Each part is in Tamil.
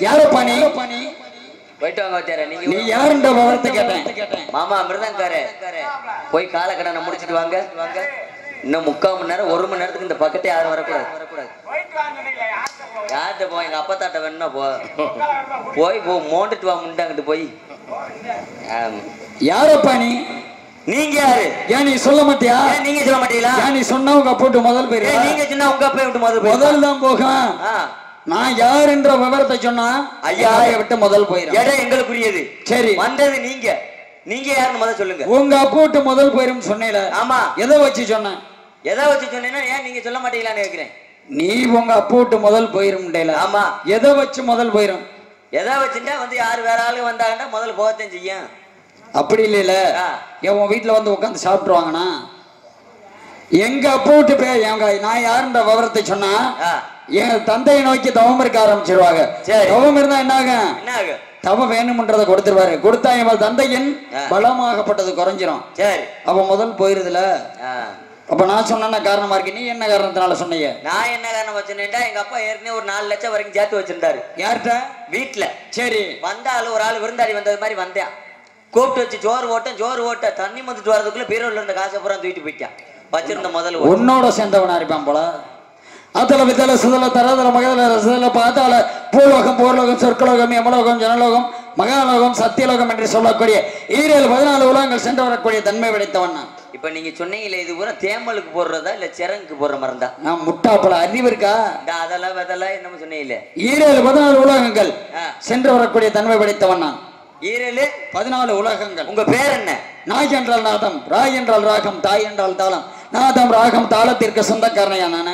யாரப்பா நீ போயிட்டு வாங்க வச்சார நீ நீங்க யாருன்ற விவரத்தை கேட்டேன் மாமா மிருதங்காரு போய் கால கடனை முடிச்சிட்டு வாங்க வாங்க இன்னும் முக்கால் மணி நேரம் ஒரு மணி நேரத்துக்கு இந்த பக்கத்தே யாரும் வரக்கூடாது வரக்கூடாது யார்கிட்ட போ எங்க அப்பா தாட்ட வேணும்னா போ போய் போ மோண்டுட்டு வா முண்டாங்கிட்டு போய் ஆமா. யாரப்பா நீ நீங்க யாரு ஏன் நீ சொல்ல மாட்டியா ஏன் நீங்க சொல்ல மாட்டீங்களா ஏன் நீ சொன்னா உங்க போட்டு முதல் ஏன் போயிரு நீங்க சொன்னா உங்க அப்பா விட்டு முதல்ல போய் முதல் தான் போகும் ஆ நான் யாருன்ற விவரத்தை சொன்னா ஐயா. ஐயா விட்டு முதல் போயிரும் இடம் எங்களுக்குரியது சரி வந்தது நீங்க நீங்க யாருன்னு முதல்ல சொல்லுங்க உங்க அப்பா விட்டு முதல் போயிரும் சொன்னேல ஆமா எதை வச்சு சொன்ன எதை வச்சு சொன்னீங்கன்னா ஏன் நீங்க சொல்ல மாட்டீங்களான்னு கேக்குறேன் நீ உங்க அப்பா விட்டு முதல் போயிரும் ஆமா எதை வச்சு முதல் போயிரும் எதை வச்சுட்டா வந்து யார் வேற ஆளு வந்தாங்கன்னா முதல்ல போகத்தான் செய்யும் அப்படி இல்லைல ஆ. என் உன் வீட்டுல வந்து உட்காந்து சாப்பிட்டுருவாங்கண்ணா எங்க அப்பா விட்டு பே எங்க நான் யாருன்ற விவரத்தை சொன்னா ஆ, என் தந்தையை நோக்கி தவம் இருக்க ஆரம்பிச்சிருவாங்க சரி. தவம் இருந்தா என்ன ஆகும் என்ன ஆகும் தவம் வேணும்ன்றதை கொடுத்துருவாரு கொடுத்தா என் தந்தையின் ஆ. பலமாகப்பட்டது குறைஞ்சிரும் சரி அப்ப முதல் போயிருதுல ஆ. அப்ப நான் சொன்னா காரணமா இருக்கு நீ என்ன காரணத்தினால சொன்னீங்க நான் என்ன காரணம் வச்சுட்டேன்டா எங்க அப்பா ஏற்கனவே ஒரு நாலு லட்சம் வரைக்கும் சேர்த்து வச்சிருந்தாரு யார்கிட்ட வீட்டுல சரி வந்த ஆளு ஒரு ஆள் விருந்தாடி வந்தது மாதிரி வந்தேன் கூப்பிட்டு வச்சு ஜோறு ஓட்டம் ஜோறு ஓட்ட தண்ணி மந்துட்டு வரதுக்குள்ள பீரோல இருந்த காசை பூரா தூக்கிட்டு போயிட்டான் வச்சிருந்த முதல்ல ஓட்டு. உன்னோட சேர்ந்தவனா இருப்பான் போல அதல விதல சுதல தரதல மகதல ரசதல பாதாள பூலோகம் போர்லோகம் சொற்கலோகம் யமலோகம் ஜனலோகம் மகாலோகம் சத்தியலோகம் என்று சொல்லக்கூடிய ஈரேழு பதினாலு உலகங்கள் சென்று வரக்கூடிய தன்மை படைத்தவன் நான் இப்ப நீங்க சொன்னீங்களே இது பூரா தேமலுக்கு போடுறதா இல்ல சிறங்குக்கு போடுற மருந்தா நான் முட்டாப்பல அறிவு இருக்கா இந்த அதெல்லாம் வெதெல்லாம் என்னமோ சொன்னீங்களே ஈரேழு பதினாலு உலகங்கள் ஆ. சென்று வரக்கூடிய தன்மை படைத்தவன் நான் ஈரலு பதினாலு உலகங்கள் உங்க பேர் என்ன நாய் என்றால் நாதம் ராய் என்றால் ராகம் தாய் என்றால் தாளம் நாதம் ராகம் தாளத்திற்கு சொந்தக்காரனையா நானே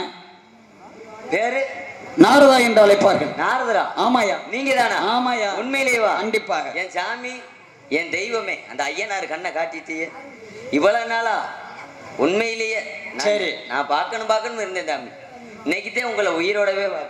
பேரு நாரதா என்று அழைப்பார்கள் நாரதரா ஆமாயா நீங்க தானா ஆமாயா உண்மையிலேவா கண்டிப்பாக என் சாமி என் தெய்வமே அந்த ஐயனார் கண்ணை காட்டிட்டியே இவ்வளவு நாளா உண்மையிலேயே நான்- சரி. நான் பார்க்கணும் பார்க்கணும் இருந்தேன் சாமி இன்னைக்குதான் உங்களை உயிரோடவே பார்க்கணும்.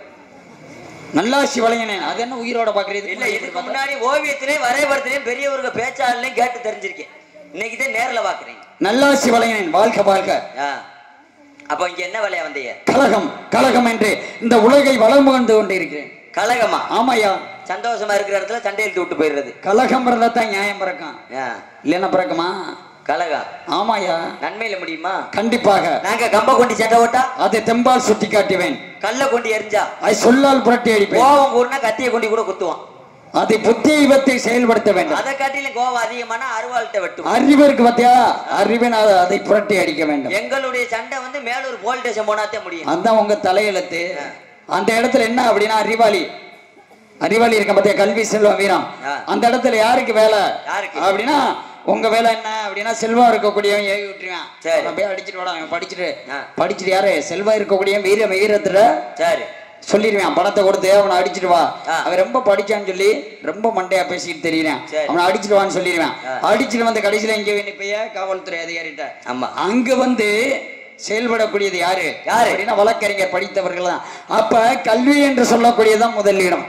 நல்லாசி வளையனேன் அது என்ன உயிரோட பாக்குறது இல்ல இதுக்கு முன்னாடி ஓவியத்திலையும் வரைபடத்திலையும் பெரியவருக்கு பேச்சாளர்லையும் கேட்டு தெரிஞ்சிருக்கேன் இன்னைக்குதான் நேர்ல பாக்குறீங்க நல்லாசி வளையனேன் வாழ்க வாழ்க ஆ. அப்ப இங்க என்ன வேலையா வந்தீங்க கலகம் கலகம் என்று இந்த உலகை வளம் புகழ்ந்து கொண்டிருக்கிறேன் கலகமா ஆமாயா சந்தோஷமா இருக்கிற இடத்துல சண்டை இழுத்து விட்டு போயிடுறது கலகம் பிறந்தா தான் நியாயம் பிறக்கும் ஆ. இல்லைன்னா பிறக்குமா கலகா ஆமாயா நன்மையில முடியுமா கண்டிப்பாக நாங்க கம்ப கொண்டு சட்டை ஓட்டா அதை தெம்பால் சுட்டி காட்டுவேன் கல்ல கொண்டு எரிஞ்சா அதை சொல்லால் புரட்டி அடிப்பேன் கோவம் கூடனா கத்திய கொண்டு கூட குத்துவான் அதை புத்தியை பத்தி செயல்படுத்த வேண்டும் அதை காட்டிலும் கோவம் அதிகமான அருவாள்கிட்ட வெட்டும் அறிவிற்கு பத்தியா அறிவின் அதை- அதை புரட்டி அடிக்க வேண்டும் எங்களுடைய சண்டை வந்து மேலூர் போலீஸ் ஸ்டேஷன் போனாத்தே முடியும் அதான் உங்க தலையெழுத்து அந்த இடத்துல என்ன அப்படின்னா அறிவாளி அறிவாளி இருக்க பத்தியா கல்வி செல்வம் வீரம் ஆ. அந்த இடத்துல யாருக்கு வேலை யாருக்கு? அப்படின்னா உங்க வேலை என்ன அப்படின்னா செல்வம் இருக்கக்கூடியவன் ஏவி விட்டுருவான் சரி. அவன் போய் அடிச்சிட்டு வாடா அவன் படிச்சுட்டு ஆ. படிச்சுட்டு யாரு செல்வம் இருக்கக்கூடியவன் வீர வீரத்துல சரி சொல்லிடுவான் பணத்தை கொடுத்து அவனை அடிச்சிட்டு வா ஆ. அவன் ரொம்ப படிச்சான்னு சொல்லி ரொம்ப மண்டையா பேசிட்டு தெரியறான் சரி. அவனை அடிச்சிட்டு வான்னு சொல்லிடுவான் ஆ. அடிச்சிட்டு வந்து கடைசியில இங்க நிப்பைய காவல்துறை அதிகாரிட்ட ஆமா அங்க வந்து செயல்படக்கூடியது யாரு யாரு? அப்படின்னா வழக்கறிஞர் படித்தவர்கள் தான் அப்ப கல்வி என்று சொல்லக்கூடியதுதான் முதலிடம்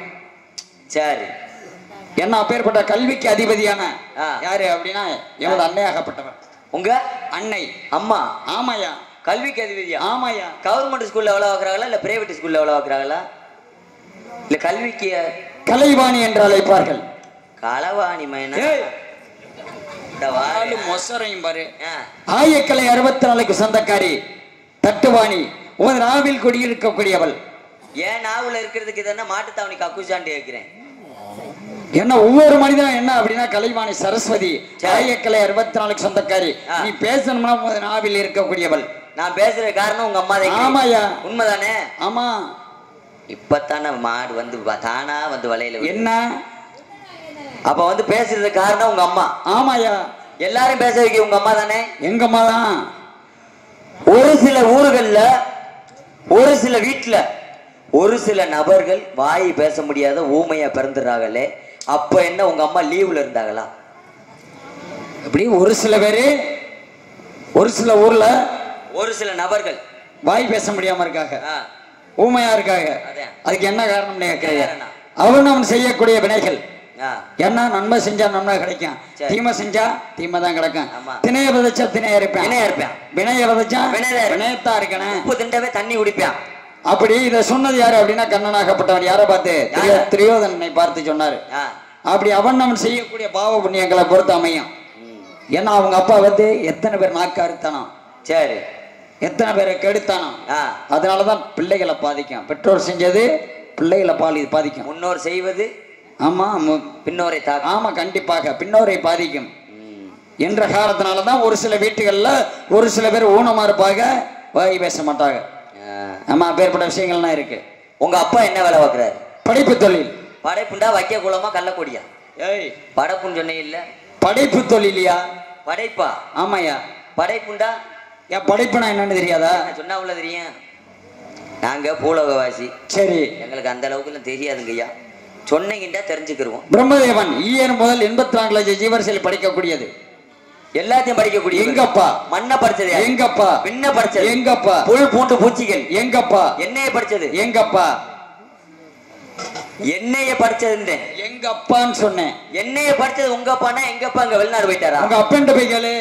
சரி என்ன அப்பேற்பட்ட கல்விக்கு அதிபதியான ஆ. யாரு அப்படின்னா எமது அன்னையாகப்பட்டவர் உங்க அன்னை அம்மா ஆமாயா கல்விக்கு அதிபதியா ஆமாயா கவர்மெண்ட் ஸ்கூல்ல எவ்வளவு வைக்கிறாங்களா இல்ல பிரைவேட் ஸ்கூல்ல எவ்வளவு வைக்கிறாங்களா இல்ல கல்விக்கு கலைவாணி என்று அழைப்பார்கள் களவாணி மைனா ஏய், இந்த வாரு. நாலு மொசரையும் பாரு ஆ, ஆயக்கலை அறுபத்தி நாளைக்கு சொந்தக்காரி தட்டுவாணி உன் நாவில் குடியிருக்கக்கூடியவள் ஏன் நாவல இருக்கிறதுக்கு இது என்ன மாட்டுத்தாவணி கக்குசாண்டு கேட்கிறேன் என்ன ஒவ்வொரு மனிதனும் என்ன அப்படின்னா கலைவாணி சரஸ்வதி சரி. ஆயக்கலை அறுபத்தி நாளைக்கு சொந்தக்காரி ஆ. நீ பேசணும்னா உன் நாவில் இருக்கக்கூடியவள் நான் பேசுற காரணம் உங்க அம்மா தான் ஆமாயா உண்மைதானே ஆமா இப்பத்தானே மாடு வந்து வ- தானா வந்து வலையில விழுது. என்ன அப்ப வந்து பேசுறது காரணம் உங்க அம்மா ஆமாயா எல்லாரும் பேச வைக்க உங்க அம்மா தானே எங்கம்மா தான் ஒரு சில ஊர்கள்ல ஒரு சில வீட்டுல ஒரு சில நபர்கள் வாய் பேச முடியாத ஊமையா பிறந்துடுறாங்களே அப்ப என்ன உங்க அம்மா லீவ்ல இருந்தாங்களா இப்படி ஒரு சில பேரு ஒரு சில ஊர்ல ஒரு சில நபர்கள் வாய் பேச முடியாம இருக்காங்க ஆ, ஊமையா இருக்காங்க அதான். அதுக்கு என்ன காரணம் கேட்கறீங்க காரணம்? அவன் அவன் செய்யக்கூடிய வினைகள் ஆ, என்ன நன்மை செஞ்சா நன்மை கிடைக்கும் சரி. தீமை செஞ்சா தீமை தான் கிடைக்கும் ஆமா. திணைய விதைச்சா திணைய இருப்பேன் வினையா இருப்பேன் வினைய விதைச்சா வினையதான் இருப்பேன். வினையத்தான் இருக்கணும் உப்பு திண்டவே தண்ணி குடிப்பேன் அப்படி இத சொன்னது யாரு அப்படின்னா கண்ணனாகப்பட்டவர் யாரை பார்த்து திரியோ- யாரை? திரியோதனனை பார்த்து சொன்னாரு ஆ அப்படி அவன் அவன் செய்யக்கூடிய பாவ புண்ணியங்களை பொறுத்து அமையும் ம். ஏன்னா அவங்க அப்பா வந்து எத்தனை பேர் நாக்கு அறுத்தானோ சரி எத்தனை பேரை கெடுத்தானோ ஆ அதனாலதான் பிள்ளைகளை பாதிக்கும் பெற்றோர் செஞ்சது பிள்ளைகளை பாலி பாதிக்கும் முன்னோர் செய்வது ஆமா மு- பின்னோரை தாக்கும் ஆமா கண்டிப்பாக பின்னோரை பாதிக்கும் ம். என்ற காரணத்தினாலதான் ஒரு சில வீட்டுகள்ல ஒரு சில பேர் ஊனமா இருப்பாங்க வாய் பேச மாட்டாங்க ஆ. ஆமா அப்பேற்பட்ட விஷயங்கள்லாம் இருக்கு உங்க அப்பா என்ன வேலை பார்க்குறாரு படிப்பு தொழில் படைப்புண்டா வைக்க குளமா கள்ளக்கொடியா ஏய் படைப்புன்னு சொன்னே இல்ல படைப்பு தொழிலியா படைப்பா ஆமாய்யா படைப்புண்டா ஏன் படைப்புனா என்னன்னு தெரியாதா நான் சொன்னா உள்ள தெரியும் நாங்க பூலோகவாசி சரி எங்களுக்கு அந்த அளவுக்குலாம் தெரியாதுங்கய்யா சொன்னீங்கன்னா தெரிஞ்சுக்கிருவோம் பிரம்மதேவன் ஈயர் முதல் எண்பத்தி நான்கு லட்சம் ஜீவரசியில் படிக்கக்கூடியது எல்லாத்தையும் படிக்கக்கூடிய எங்கப்பா மண்ணை படிச்சது யாரு? எங்கப்பா பின்ன படிச்சது எங்கப்பா புல் பூண்டு பூச்சிகள் எங்கப்பா என்னைய படிச்சது எங்கப்பா என்னைய படிச்சது எங்க அப்பான்னு சொன்னேன் என்னைய படிச்சது உங்க அப்பானா எங்க அப்பா அங்க வெளிநாடு போயிட்டாரா உங்க அப்பன்ட்ட போய் கேளு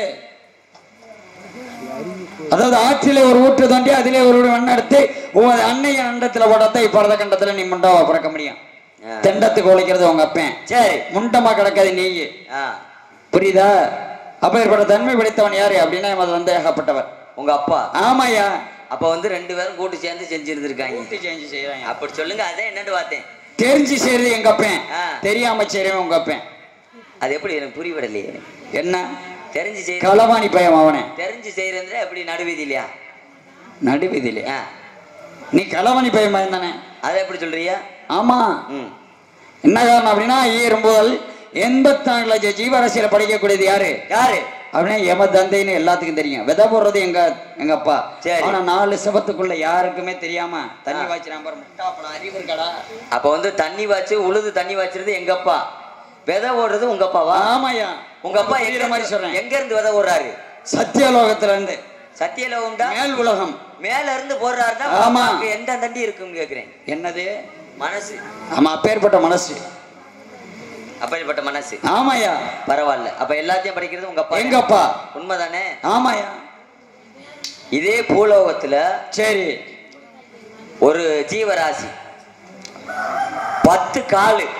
அதாவது ஆற்றிலே ஒரு ஊற்று தாண்டி அதிலே ஒரு மண் எடுத்து உன் அன்னைய அண்டத்துல படத்தை இப்பறத கண்டத்துல நீ முண்டாவா பிறக்க முடியும் ஆ. தெண்டத்துக்கு உழைக்கிறது உங்க அப்பன் சரி முண்டமா கிடக்காது நீ ஆ புரியுதா அப்ப ஏற்பட்ட தன்மை படைத்தவன் யாரு அப்படின்னா எமது வந்து ஏகப்பட்டவர் உங்க அப்பா ஆமாய்யா அப்ப வந்து ரெண்டு பேரும் கூட்டு சேர்ந்து செஞ்சிருந்திருக்காங்க சேஞ்ச் செய்யறாங்க அப்படி சொல்லுங்க அதே என்னன்னு பார்த்தேன் தெரிஞ்சு செய்யறது எங்க அப்பன் ஆ. தெரியாம செய்யறவன் உங்க அப்பன் அது எப்படி எனக்கு புரியவிடலையே என்ன தெரிஞ்சு செய்ய களவாணி பையன் அவனே தெரிஞ்சு செய்யறது எப்படி நடுவீதி இல்லையா நடுவிதிலே ஆ நீ களவாணி பையன் தானே அதை எப்படி சொல்றியா ஆமா ம் என்ன காரணம் அப்படின்னா ஈரம் முதல் எண்பத்தி நாலு லட்சம் ஜீவராசியில படிக்கக்கூடியது யாரு யாரு அப்படின்னா எம தந்தைன்னு எல்லாத்துக்கும் தெரியும் விதை போடுறது எங்க எங்க அப்பா சரி. ஆனா நாலு சபத்துக்குள்ள யாருக்குமே தெரியாம தண்ணி வாய்ச்சி நம்பர் முட்டாப்படம் அறிவு இருக்கடா அப்ப வந்து தண்ணி வாச்சு உழுது தண்ணி வாச்சுறது எங்க அப்பா விதை ஓடுறது உங்க அப்பாவா ஆமாய்யா உங்க அப்பா புரியுற எங்க மாதிரி சொல்றேன் எங்க இருந்து விதை ஓடுறாரு சத்தியலோகத்துல இருந்து சத்தியலோகம்டா மேல் உலகம் மேல இருந்து போடுறாருன்னா ஆமா. அப்பாவுக்கு எந்த தண்டி இருக்குன்னு கேக்குறேன் என்னது மனசு ஆமா அப்பேற்பட்ட மனசு அப்படிப்பட்ட மனசு ஆமாய்யா பரவாயில்ல அப்ப எல்லாத்தையும் படிக்கிறது உங்க அப்பா எங்க அப்பா உண்மைதானே ஆமாய்யா இதே பூலோகத்துல சரி ஒரு ஜீவராசி பத்து காலு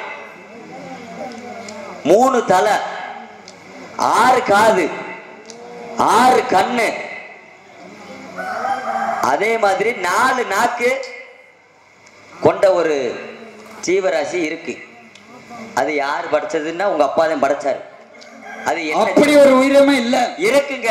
மூணு தலை ஆறு காது ஆறு கண்ணு அதே மாதிரி நாலு நாக்கு கொண்ட ஒரு ஜீவராசி இருக்கு அது யார் படைச்சதுன்னா உங்க அப்பா தான் படைச்சாரு அது என்ன அப்படி ஒரு உயிரினமே இல்ல இருக்குங்க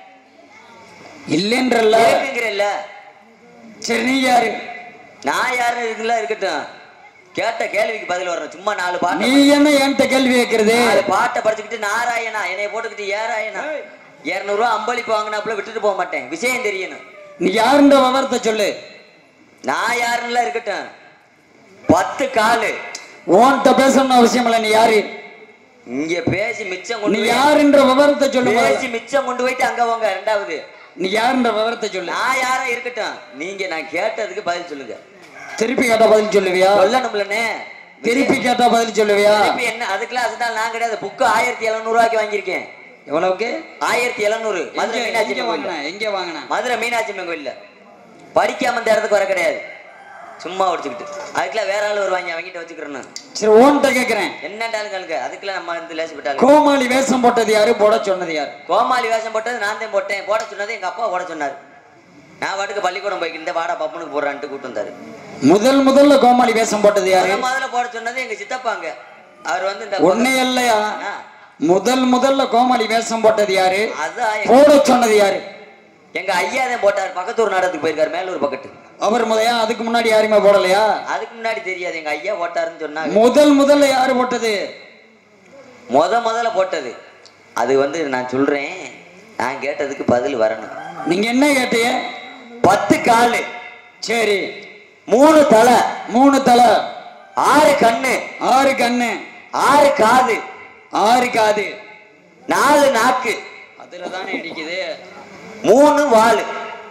இல்லைன்றல்ல இருக்குங்கிறல்ல சரி நீ யாரு நான் யாரும் இருக்குல்ல இருக்கட்டும் கேட்ட கேள்விக்கு பதில் வரணும் சும்மா நாலு நீ பாட்டு என்ன என்கிட்ட கேள்வி கேட்கறது நாலு பாட்டை படிச்சுக்கிட்டு நாராயணா என்னைய போட்டுக்கிட்டு ஏராயணா இருநூறுவா அம்பளிப்பு வாங்கினாப்புல விட்டுட்டு போக மாட்டேன் விஷயம் தெரியணும் நீ யாருன்ற விவரத்தை சொல்லு நான் யாருன்னு இருக்கட்டும் பத்து காலு உன்கிட்ட பேசணும்னு அவசியம் இல்லை நீ யாரு இங்க பேசி மிச்சம் நீ கொண்டு போய் யாருன்ற விவரத்தை சொல்லு பேசி முதல்ல. மிச்சம் கொண்டு போயிட்டு அங்க போங்க ரெண்டாவது நீ யாருன்ற விவரத்தை சொல்லு நான் யாரா இருக்கட்டும் நீங்க நான் கேட்டதுக்கு பதில் சொல்லுங்க திருப்பி கேட்டா பதில் சொல்லுவியா சொல்லணும்லண்ணே திருப்பி கேட்டா பதில் சொல்லுவியா திருப்பி என்ன அதுக்கெல்லாம் அதுதான் நான் கிடையாது புக்கு ஆயிரத்தி எழுநூறு ரூபாய்க்கு வாங்கியிருக்கேன் எவ்வளவுக்கு ஆயிரத்தி எழுநூறு மதுரை எங்க- மீனாட்சி எங்க அம்மன் கோயில்ல. வாங்கின எங்க வாங்கின மதுரை மீனாட்சி அம்மன் கோயில்ல படிக்காம இந்த இடத்துக்கு வர கிடையாது சும்மா ஒடிச்சுக்கிட்டு அதுக்கெல்லாம் வேற ஆள் வருவாங்க அவங்கிட்ட வச்சுக்கிறேன்னு சரி உன்கிட்ட கேக்குறேன் என்னண்டாலும் கலுக்க அதுக்கெல்லாம் நம்ம வந்து லேசப்பட்டாலும் கோமாளி வேஷம் போட்டது யாரு போட சொன்னது யாரு கோமாளி வேஷம் போட்டது நான் தான் போட்டேன் போட சொன்னது எங்க அப்பா போட சொன்னார் நான் பாட்டுக்கு பள்ளிக்கூடம் போய்க்கிட்டு வாடா பப்பனுக்கு போடுறான்ட்டு கூட்டு வந்தாரு முதல் முதல்ல கோமாளி வேஷம் போட்டது யாரு முத முதல்ல போட சொன்னது எங்க சித்தப்பாங்க அவர் வந்து இந்த ஒன்னே இல்லையா ஆ, முதல் முதல்ல கோமாளி வேஷம் போட்டது யாரு அதான் எங்க- போட சொன்னது யாரு எங்க ஐயா தான் போட்டார் பக்கத்தூர் நாடகத்துக்கு போயிருக்காரு மேலூர் பக்கத்து அவர் முதையா அதுக்கு முன்னாடி யாருமே போடலையா அதுக்கு முன்னாடி தெரியாது எங்க ஐயா போட்டாருன்னு சொன்னாங்க முதல் முதல்ல யாரு போட்டது முத முதல்ல போட்டது அது வந்து நான் சொல்றேன் நான் கேட்டதுக்கு பதில் வரணும் நீங்க என்ன கேட்டீங்க பத்து காலு சரி மூணு தலை மூணு தலை ஆறு கண்ணு ஆறு கண்ணு ஆறு காது ஆறு காது நாலு நாக்கு அதுல தானே இடிக்குது மூணு வாலு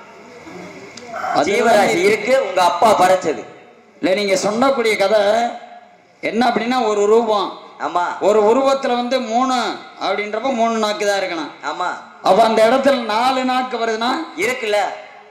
அதுல ஜீவராசி தானே இருக்கு உங்க அப்பா படைச்சது இல்ல நீங்க சொன்னக்கூடிய கதை என்ன அப்படின்னா ஒரு ரூபம் ஆமா ஒரு உருவத்துல வந்து மூணு அப்படின்றப்ப மூணு நாக்கு தான் இருக்கணும் ஆமா அப்ப அந்த இடத்துல நாலு நாக்கு வருதுன்னா இருக்குல்ல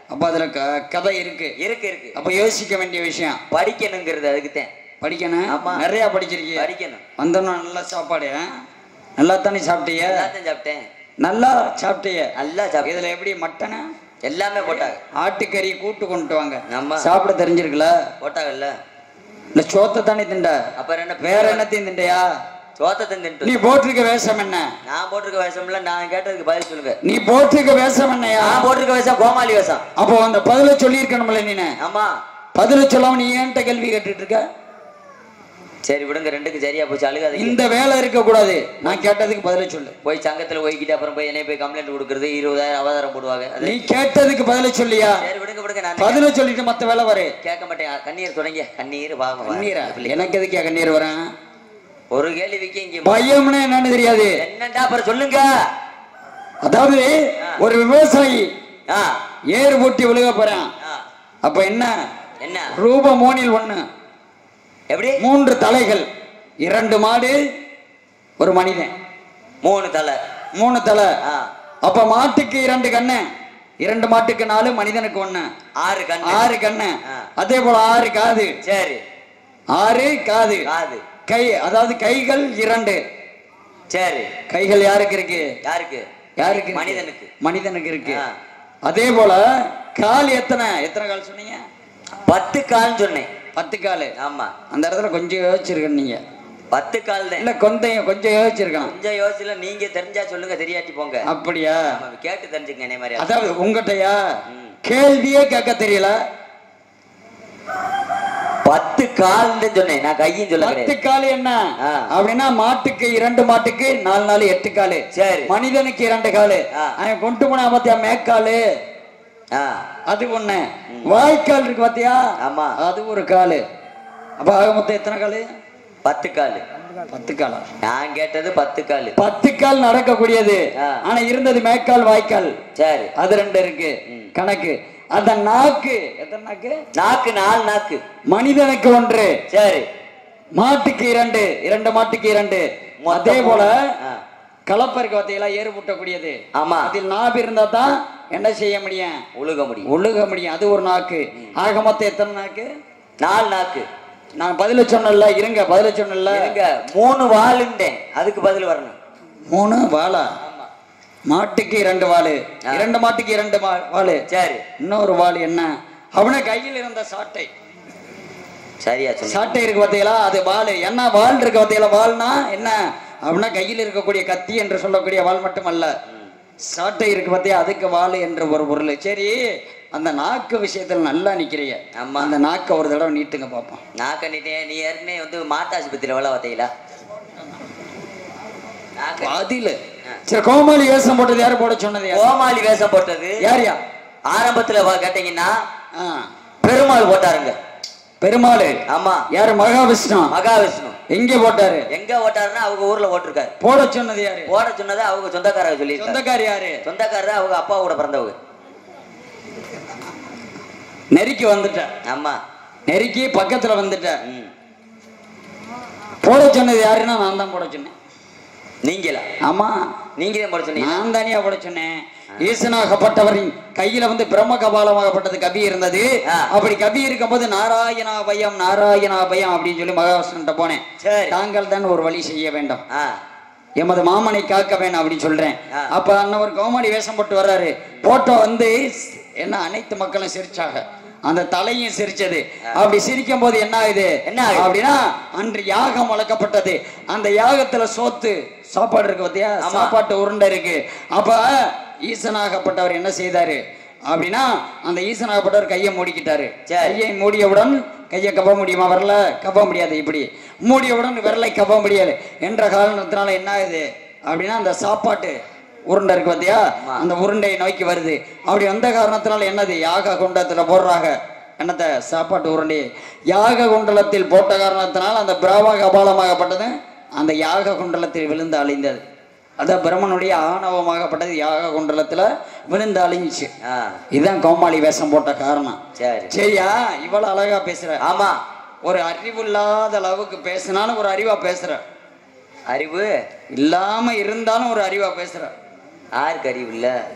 அப்ப அதுல க- கதை இருக்கு இருக்கு இருக்கு அப்ப யோசிக்க வேண்டிய விஷயம் படிக்கணுங்கிறது அதுக்குத்தான் படிக்கணும் ஆமா. நிறைய படிச்சிருக்கீங்க படிக்கணும் வந்தோன்னா நல்ல சாப்பாடு ஆ? நல்லா தானே சாப்பிட்டீங்க எல்லாத்தையும் சாப்பிட்டேன் நல்லா சாப்பிட்டீங்க நல்லா சாப்பிட்டேன் இதுல எப்படி மட்டனு எல்லாமே போட்டாங்க ஆட்டுக்கறி கூட்டு கொண்டு வாங்க ஆமா. சாப்பிட தெரிஞ்சிருக்குல போட்டாங்கல்ல இல்ல சோத்தை தானே திண்ட அப்புறம் என்ன வேற என்னத்தையும் திண்டையா சோத்தத்தை தின்ட்டு நீ போட்டிருக்க வேஷம் என்ன நான் போட்டிருக்க வேஷம்ல நான் கேட்டதுக்கு பதில் சொல்லுங்க நீ போட்டிருக்க வேஷம் என்னையா நான் போட்டிருக்க வேஷம் கோமாளி வேஷம் அப்போ அந்த பதில சொல்லியிருக்கணும்ல நீனு ஆமா பதில சொல்லாம நீ ஏன்ட்ட கேள்வி கேட்டுட்டு இருக்க சரி விடுங்க ரெண்டுக்கு சரியா போச்சு அழுகாதீங்க இந்த வேலை இருக்க கூடாது நான் கேட்டதுக்கு பதில சொல்லு போய் சங்கத்துல போய்கிட்டு அப்புறம் போய் என்னைய போய் கம்ப்ளைண்ட் கொடுக்கறது இருபதாயிரம் அவதாரம் போடுவாங்க அது நீ கேட்டதுக்கு பதில சொல்லியா சரி விடுங்க விடுங்க நான் பதில சொல்லிட்டு மத்த வேலை வரு கேட்க மாட்டேன் கண்ணீர் தொடங்க கண்ணீர் பாவம் கண்ணீரா எனக்கு எதுக்கு கண்ணீர் வரேன் ஒரு கேள்விக்கு இங்க பயம்னா என்னன்னு தெரியாது என்னண்டா அப்புறம் சொல்லுங்க அதாவது ஒரு விவசாயி ஆ ஏறு பூட்டி விழுக போறான் ஆ அப்ப என்ன என்ன ரூப மோனில் ஒண்ணு எப்படி மூன்று தலைகள் இரண்டு மாடு ஒரு மனிதன் மூணு தலை மூணு தலை ஆ அப்ப மாட்டுக்கு இரண்டு கண்ணு இரண்டு மாட்டுக்கு நாலு மனிதனுக்கு ஒண்ணு ஆறு கண் ஆறு கண்ணு ஆ. அதே போல ஆறு காது சரி ஆறு காது காது கை அதாவது கைகள் இரண்டு சரி கைகள் யாருக்கு இருக்கு யாருக்கு யாருக்கு இருக்கு? மனிதனுக்கு மனிதனுக்கு இருக்கு ஆ. அதே போல கால் எத்தனை எத்தனை கால் சொன்னீங்க பத்து கால்னு சொன்னேன் பத்து கால் ஆமா அந்த இடத்துல கொஞ்சம் யோசிச்சிருக்கணும் நீங்க பத்து கால் தான் இல்ல கொஞ்சம் கொஞ்சம் யோசிச்சிருக்கணும் கொஞ்சம் யோசிச்சுல நீங்க தெரிஞ்சா சொல்லுங்க தெரியாட்டி போங்க அப்படியா ஆமா, கேட்டு தெரிஞ்சுங்க என்னை மாதிரி அதாவது உங்ககிட்டயா ம். கேள்வியே கேட்க தெரியல பத்து கால்னு சொன்னேன் நான் கையும் சொல்ல பத்து கிடையாது கால் என்ன ஆ. அப்படின்னா மாட்டுக்கு இரண்டு மாட்டுக்கு நாலு நாலு எட்டு காலு சரி மனிதனுக்கு இரண்டு காலு ஆ. அவன் கொண்டு போனா பாத்தியா மேக்காலு ஆ அது ஒண்ணு வாய்க்கால் இருக்கு பாத்தியா ஆமா அது ஒரு காலு அப்ப ஆக மொத்தம் எத்தனை காலு பத்து கால் பத்து காலா நான் கேட்டது பத்து கால் பத்து கால் நடக்கக்கூடியது ஆ. ஆனா இருந்தது மேக்கால் வாய்க்கால் சரி அது ரெண்டு இருக்கு ம். கணக்கு அந்த நாக்கு எத்தனை நாக்கு நாக்கு நாலு நாக்கு மனிதனுக்கு ஒன்று சரி மாட்டுக்கு இரண்டு இரண்டு மாட்டுக்கு இரண்டு மொத்தம் அதே போல ஆ. கலப்பருக்கு வத்தையெல்லாம் ஏறு பூட்டக்கூடியது ஆமா அதில் நாபு இருந்தா தான் என்ன செய்ய முடியும் உழுக முடியும் ஒழுக முடியும் அது ஒரு நாக்கு ஆக மொத்தம் எத்தனை நாக்கு நாலு நாக்கு நான் பதில சொன்னல இருங்க பதில சொன்னல இருங்க மூணு வாளுண்டேன் அதுக்கு பதில் வரணும் மூணு வாளா ஆமா மாட்டுக்கு இரண்டு வாளு ஆ. இரண்டு மாட்டுக்கு இரண்டு வா- வாளு சரி இன்னொரு வாள் என்ன அவன கையில் இருந்த சாட்டை சரியா சொன்னீங்க சாட்டை இருக்கு பார்த்தீங்களா அது வாள் என்ன வாள் இருக்கு பார்த்தீங்களா வாள்னா என்ன அப்படின்னா கையில் இருக்கக்கூடிய கத்தி என்று சொல்லக்கூடிய வாள் மட்டுமல்ல சாட்டை இருக்கு பார்த்தியா அதுக்கு வாள் என்ற ஒரு பொருள் சரி அந்த நாக்கு விஷயத்துல நல்லா நிக்கிறீங்க ஆமா. அந்த நாக்கை ஒரு தடவை நீட்டுங்க பார்ப்போம் நான் கண்டிட்டேன் நீ ஏற்கனவே வந்து மாட்டாஸ்பத்திரியில வேலை பார்த்தீங்களா நாக்கு பதிலு சரி கோமாளி வேஷம் போட்டது யாரு போட சொன்னது யாரு? கோமாளி வேஷம் போட்டது யாரியா ஆரம்பத்துல வா- கேட்டீங்கன்னா ஆ. பெருமாள் போட்டாருங்க பெருமாள் ஆமா யாரு மகாவிஷ்ணு மகாவிஷ்ணு எங்க போட்டாரு எங்க ஓட்டாருன்னா அவங்க ஊர்ல ஓட்டிருக்காரு போட சொன்னது யாரு போட சொன்னதை அவங்க சொந்தக்காரங்க சொல்லி சொந்தக்காரி யாரு சொந்தக்காரர் அவங்க அப்பா கூட பிறந்தவங்க நெருக்கி வந்துட்ட ஆமா நெருக்கி பக்கத்துல வந்துட்ட ம். போட சொன்னது யாருன்னா நான் தான் போட சொன்னேன் நீங்களா ஆமா நீங்க தான் போட சொன்னீங்க நான் தானியா போட சொன்னேன் ஈசனாகப்பட்டவரின் கையில வந்து பிரம்ம கபாலமாகப்பட்டது கபி இருந்தது ஆ. அப்படி கபி இருக்கும்போது நாராயணா பயம் நாராயணா பயம் அப்படின்னு சொல்லி மகாவிஷ்ணுட்ட போனேன் சரி தாங்கள் தான் ஒரு வழி செய்ய வேண்டும் ஆ எமது மாமனை காக்க வேணும் அப்படின்னு சொல்றேன் ஆ. அப்ப அண்ணன் ஒரு கோமாளி வேஷம் போட்டு வர்றாரு போட்டோ வந்து என்ன அனைத்து மக்களும் சிரிச்சாங்க அந்த தலையும் சிரிச்சது அப்படி சிரிக்கும் போது என்ன ஆகுது என்ன ஆகுது? அப்படின்னா அன்று யாகம் வளர்க்கப்பட்டது அந்த யாகத்துல சோத்து சாப்பாடு இருக்கு பாத்தியா ஆமா. சாப்பாட்டு உருண்டை இருக்கு அப்ப ஈசனாகப்பட்டவர் என்ன செய்தாரு அப்படின்னா அந்த ஈசனாகப்பட்டவர் கையை மூடிக்கிட்டாரு சரி. கையை மூடியவுடன் கையை கப்ப முடியுமா வரல கப்ப முடியாது இப்படி மூடியவுடன் விரலை கப்ப முடியாது என்ற காரணத்தினால என்ன ஆகுது அப்படின்னா அந்த சாப்பாட்டு உருண்டை இருக்கு பார்த்தியா ஆமா. அந்த உருண்டையை நோக்கி வருது அப்படி வந்த காரணத்தினால என்னது யாக குண்டத்துல போடுறாங்க என்னத்த சாப்பாட்டு உருண்டையை யாக குண்டலத்தில் போட்ட காரணத்தினால் அந்த பிரம்ம கபாலமாகப்பட்டது அந்த யாக குண்டலத்தில் விழுந்து அழிந்தது அதான் பிரம்மனுடைய ஆணவமாகப்பட்டது யாக குண்டலத்துல விழுந்து அழிஞ்சுச்சு ஆ இதுதான் கோமாளி வேஷம் போட்ட காரணம் சரி சரியா இவ்வளவு அழகா பேசுற ஆமா ஒரு அறிவில்லாத அளவுக்கு பேசினாலும் ஒரு அறிவா பேசுற அறிவு இல்லாம இருந்தாலும் ஒரு அறிவா பேசுற யாருக்கு அறிவு இல்ல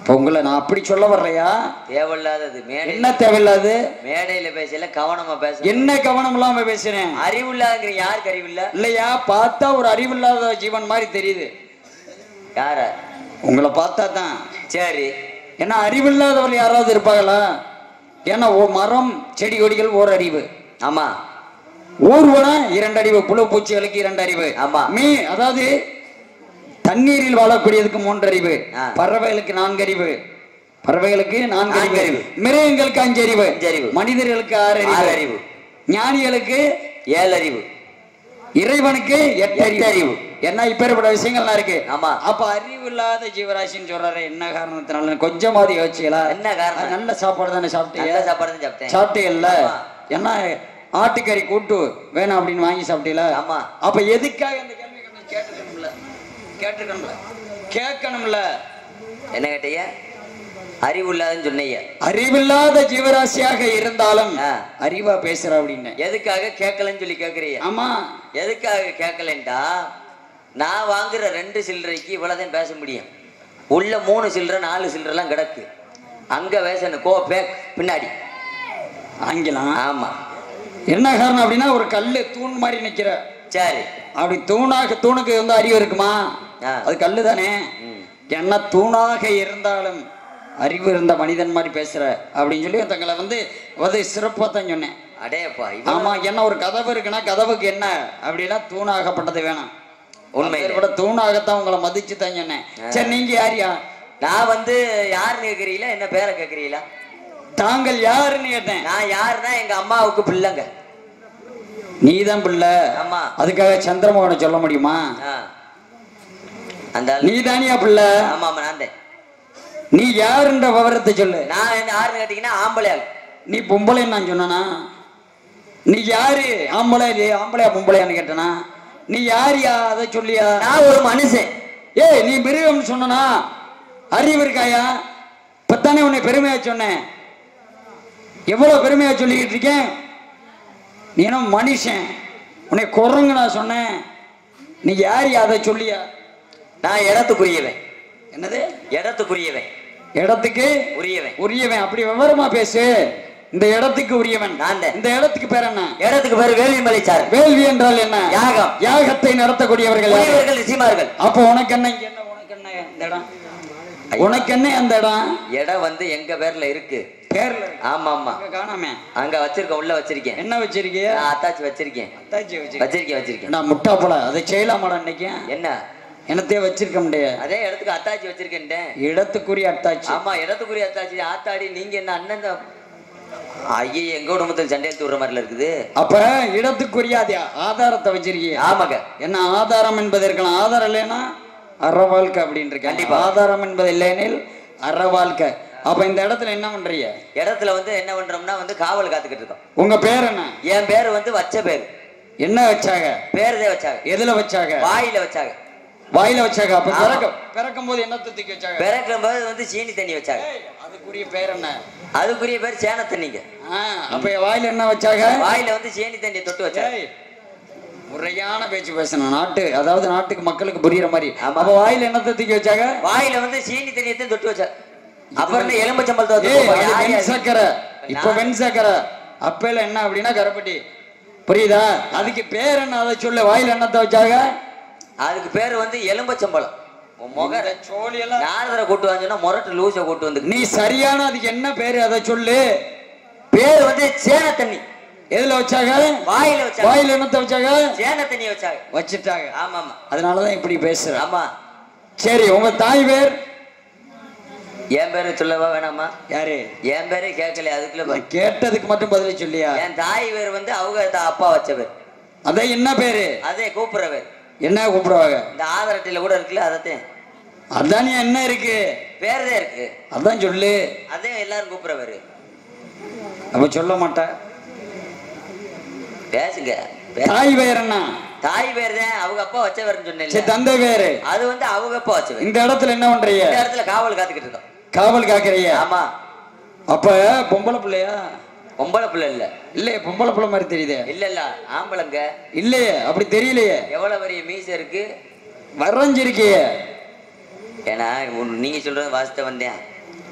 இப்ப உங்களை நான் அப்படி சொல்ல வர்றையா தேவையில்லாதது மேடை என்ன தேவையில்லாது மேடையில பேசல கவனமா பேச என்ன கவனம் இல்லாம பேசுறேன் அறிவில்லாதங்கிற யாருக்கு அறிவில்ல இல்லையா பார்த்தா ஒரு அறிவில்லாத ஜீவன் மாதிரி தெரியுது யார உங்களை பார்த்தா தான் சரி ஏன்னா அறிவில்லாதவர் யாராவது இருப்பாங்களா ஏன்னா ஓ மரம் செடி கொடிகள் ஓர் அறிவு ஆமா ஊர்வன இரண்டு அறிவு புழு பூச்சிகளுக்கு இரண்டு அறிவு ஆமா. மீ அதாவது தண்ணீரில் வாழக்கூடியதுக்கு மூன்று அறிவு ஆ. பறவைகளுக்கு நான்கு அறிவு பறவைகளுக்கு நான்கு நான்கு அறிவு அறிவு. மிருகங்களுக்கு அஞ்சு அறிவு அஞ்சு அறிவு. மனிதர்களுக்கு ஆறு ஆறு அறிவு அறிவு. ஞானிகளுக்கு ஏழு அறிவு இறைவனுக்கு எட்டு எட்டு அறிவு அறிவு. என்ன இப்பேற்பட்ட விஷயங்கள்லாம் இருக்கு ஆமா. அப்ப அறிவு இல்லாத ஜீவராசின்னு சொல்றாரு என்ன காரணத்தினால கொஞ்சமாவது யோசிச்சீங்களா என்ன காரணம்? அது நல்ல சாப்பாடு தானே சாப்பிட்டீங்க நல்ல சாப்பாடு தான் சாப்பிட்டேன் சாப்பிட்டீங்கல்ல ஆமா. என்ன ஆட்டுக்கறி கூட்டு வேணும் அப்படின்னு வாங்கி சாப்பிட்டீங்களா ஆமா. அப்ப எதுக்காக இந்த கேள்வி கேட்டு- கேட்டுக்கணும்ல கேட்டுக்கணும்ல கேட்கணும்ல என்ன கேட்டீங்க அறிவு இல்லாதன்னு சொன்னீங்க அறிவில்லாத ஜீவராசியாக இருந்தாலும் ஆ. அறிவா பேசுற அப்படின்னு எதுக்காக கேட்கலன்னு சொல்லி கேக்குறீங்க ஆமா எதுக்காக கேட்கலன்டா நான் வாங்குற ரெண்டு சில்லறைக்கு இவ்வளவுதான் பேச முடியும் உள்ள மூணு சில்லறை நாலு சில்லறைலாம் கிடக்கு அங்க பேசணும் கோ பே பின்னாடி ஆங்கிலம் ஆமா என்ன காரணம் அப்படின்னா ஒரு கல்லு தூண் மாதிரி நிக்கிற சரி அப்படி தூணாக தூணுக்கு வந்து அறிவு இருக்குமா ஆ. அது கல்லு தானே ம். என்ன தூணாக இருந்தாலும் அறிவு இருந்த மனிதன் மாதிரி பேசுற அப்படின்னு சொல்லி தங்களை வந்து வந்து சிறப்பா தான் சொன்னேன் அடேப்பா இவன் ஆமா என்ன ஒரு கதவு இருக்குன்னா கதவுக்கு என்ன அப்படின்னா தூணாகப்பட்டது வேணாம் உண்மையிலே. உண்மையில தூணாகத்தான் உங்களை மதிச்சு தான் சொன்னேன் சரி நீங்க யாரியா நான் வந்து யாருன்னு கேக்குறீங்களா என்ன பேரை கேக்குறீங்களா தாங்கள் யாருன்னு கேட்டேன் நான் யாருன்னா எங்க அம்மாவுக்கு பிள்ளைங்க நீதான் பிள்ளை ஆமா அதுக்காக சந்திரமோகனை சொல்ல முடியுமா ஆ. அந்த ஆளு- நீ தானியா பிள்ளை ஆமா ஆமா நான் தான் நீ யாருன்ற விவரத்தை சொல்லு நான் என்ன யாருன்னு கேட்டீங்கன்னா ஆம்பளை ஆள் நீ பொம்பளைன்னு நான் சொன்னனா நீ யாரு ஆம்பளை இல்லையா ஆம்பளையா பொம்பளையான்னு கேட்டனா நீ யாரியா அதை சொல்லியா நான் ஒரு மனுஷன் ஏய் நீ மிருகம்னு சொன்னனா அறிவு இருக்காயா இப்பத்தானே உன்னை பெருமையா சொன்னேன் எவ்வளவு பெருமையா சொல்லிக்கிட்டு இருக்கேன் நீ என்ன மனுஷன் உன்னை குரங்கு நான் சொன்னேன் நீ யாரியா அதை சொல்லியா நான் இடத்துக்குரியவன் என்னது இடத்துக்குரியவன் இடத்துக்கு உரியவன் உரியவன் அப்படி விவரமா பேசு இந்த இடத்துக்கு உரியவன் நான் தான். இந்த இடத்துக்கு பேர் என்ன இடத்துக்கு பேரு வேள்விமலை சார் வேள்வி என்றால் என்ன யாகம். யாகத்தை நடத்தக்கூடியவர்கள் யாரு? முனிவர்கள் ரிஷிமார்கள் அப்போ உனக்கு என்ன இங்க என்ன உனக்கு என்ன இந்த இடம் உனக்கு என்ன அந்த இடம் இடம் வந்து எங்க பேர்ல இருக்கு பேர்ல ஆமா ஆமா அங்க காணாமே அங்க வச்சிருக்கேன் உள்ள வச்சிருக்கேன் என்ன வச்சிருக்கிய நான் அத்தாச்சி வச்சிருக்கேன் அத்தாச்சி வச்சிருக்க வச்சிருக்கேன் வச்சிருக்கேன் நான் முட்டா போல அதை செய்யலாமாடா இன்னைக்கு என்ன என்னத்தையே வச்சிருக்க முடியாது அதே இடத்துக்கு அத்தாச்சி வச்சிருக்கேன் இடத்துக்குரிய அத்தாச்சி ஆமா இடத்துக்குரிய அத்தாச்சி ஆத்தாடி நீங்க என்ன அண்ணன் தான் ஐயே எங்க குடும்பத்தில் சண்டையில் தூடுற மாதிரில இருக்குது அப்ப இடத்துக்குரிய அது ஆதாரத்தை வச்சிருக்கிய ஆமாங்க என்ன ஆதாரம் என்பது இருக்கலாம் ஆதாரம் இல்லைன்னா அற வாழ்க்கை அப்படின்னு இருக்கு கண்டிப்பா. ஆதாரம் என்பது இல்லைனில் அற வாழ்க்கை அப்ப இந்த இடத்துல என்ன பண்றீங்க இடத்துல வந்து என்ன பண்றோம்னா வந்து காவல் காத்துக்கிட்டு இருக்கோம் உங்க பேர் என்ன என் பேர் வந்து வச்ச பேர் என்ன வச்சாங்க பேருதே வச்சாங்க எதுல வச்சாங்க வாயில வச்சாங்க வாயில வச்சாங்க அப்ப ஆமா. பிறக்க பிறக்கும் போது என்ன தூக்கி வச்சாங்க பிறக்கும் போது வந்து சீனி தண்ணி வச்சாங்க ஏய், அதுக்குரிய பேர் என்ன அதுக்குரிய பேர் சேன தண்ணிங்க ஆ, அப்ப வாயில என்ன வச்சாங்க வாயில வந்து சீனி தண்ணியை தொட்டு வச்சாங்க ஏய், முறையான பேச்சு பேசணும் நாட்டு அதாவது நாட்டுக்கு மக்களுக்கு புரியுற மாதிரி ஆமா. அப்ப வாயில என்னத்தை தூக்கி வச்சாங்க வாயில வந்து சீனி தண்ணியை தான் தொட்டு வச்சாங்க அப்புறம் என்ன எலும்பச்சம்பழத்தை ஏய், வந்து அது யார் வெண் யார்? சக்கரை இப்ப வெண் சக்கரை அப்பையில என்ன அப்படின்னா கரப்பட்டி புரியுதா அதுக்கு பேர் என்ன அதை சொல்லு வாயில என்னத்தை வச்சாங்க அதுக்கு பேர் வந்து எலும்பச்சம்பழம் உன் முக சோழி எல்லாம் நாரதரை கூட்டு வாங்கன்னா முரட்டு லூசை கூட்டு வந்து நீ சரியான அதுக்கு என்ன பேரு அதை சொல்லு பேர் வந்து சேன தண்ணி எதுல வச்சாங்க வாயில வச்சாங்க வாயில என்னத்தை வச்சாங்க சேன தண்ணி வச்சாங்க வச்சுட்டாங்க ஆமா ஆமா அதனாலதான் இப்படி பேசுற ஆமா சரி உங்க தாய் பேர் என் பேரு சொல்லவா வேணாமா யாரு என் பேரே கேட்கல அதுக்குள்ள பாரு. நான் கேட்டதுக்கு மட்டும் பதில் சொல்லியா என் தாய் பேர் வந்து அவங்க தா- அப்பா வச்ச பேர் அதான் என்ன பேரு அதே கூப்பிடுற பேர் என்ன கூப்பிடுவாங்க இந்த ஆதார் அட்டையில கூட இருக்குல்ல அதத்தையும் அதான் என்ன இருக்கு பேர்தே இருக்கு அதான் சொல்லு அதே எல்லாரும் கூப்பிடுற பேரு அப்ப சொல்ல மாட்டேன் பேசுங்க பே- தாய் பேர் என்ன தாய் பேர் தான் அவங்க அப்பா வச்ச பேருன்னு சரி சொன்னேன் தந்தை பேரு அது வந்து அவங்க அப்பா வச்ச பேர் இந்த இடத்துல என்ன பண்றீங்க இந்த இடத்துல காவல் காத்துக்கிட்டு இருக்கோம் காவல் காக்குறீங்க ஆமா அப்ப பொம்பளை பிள்ளையா பொம்பளை பிள்ளை இல்ல இல்லையே பொம்பளை பிள்ளை மாதிரி தெரியுதே இல்ல இல்ல ஆம்பளைங்க இல்லையே அப்படி தெரியலையே எவ்வளவு பெரிய மீசை இருக்கு வரைஞ்சிருக்கியே ஏன்னா உன்- நீங்க சொல்றது வாசித்த வந்தேன்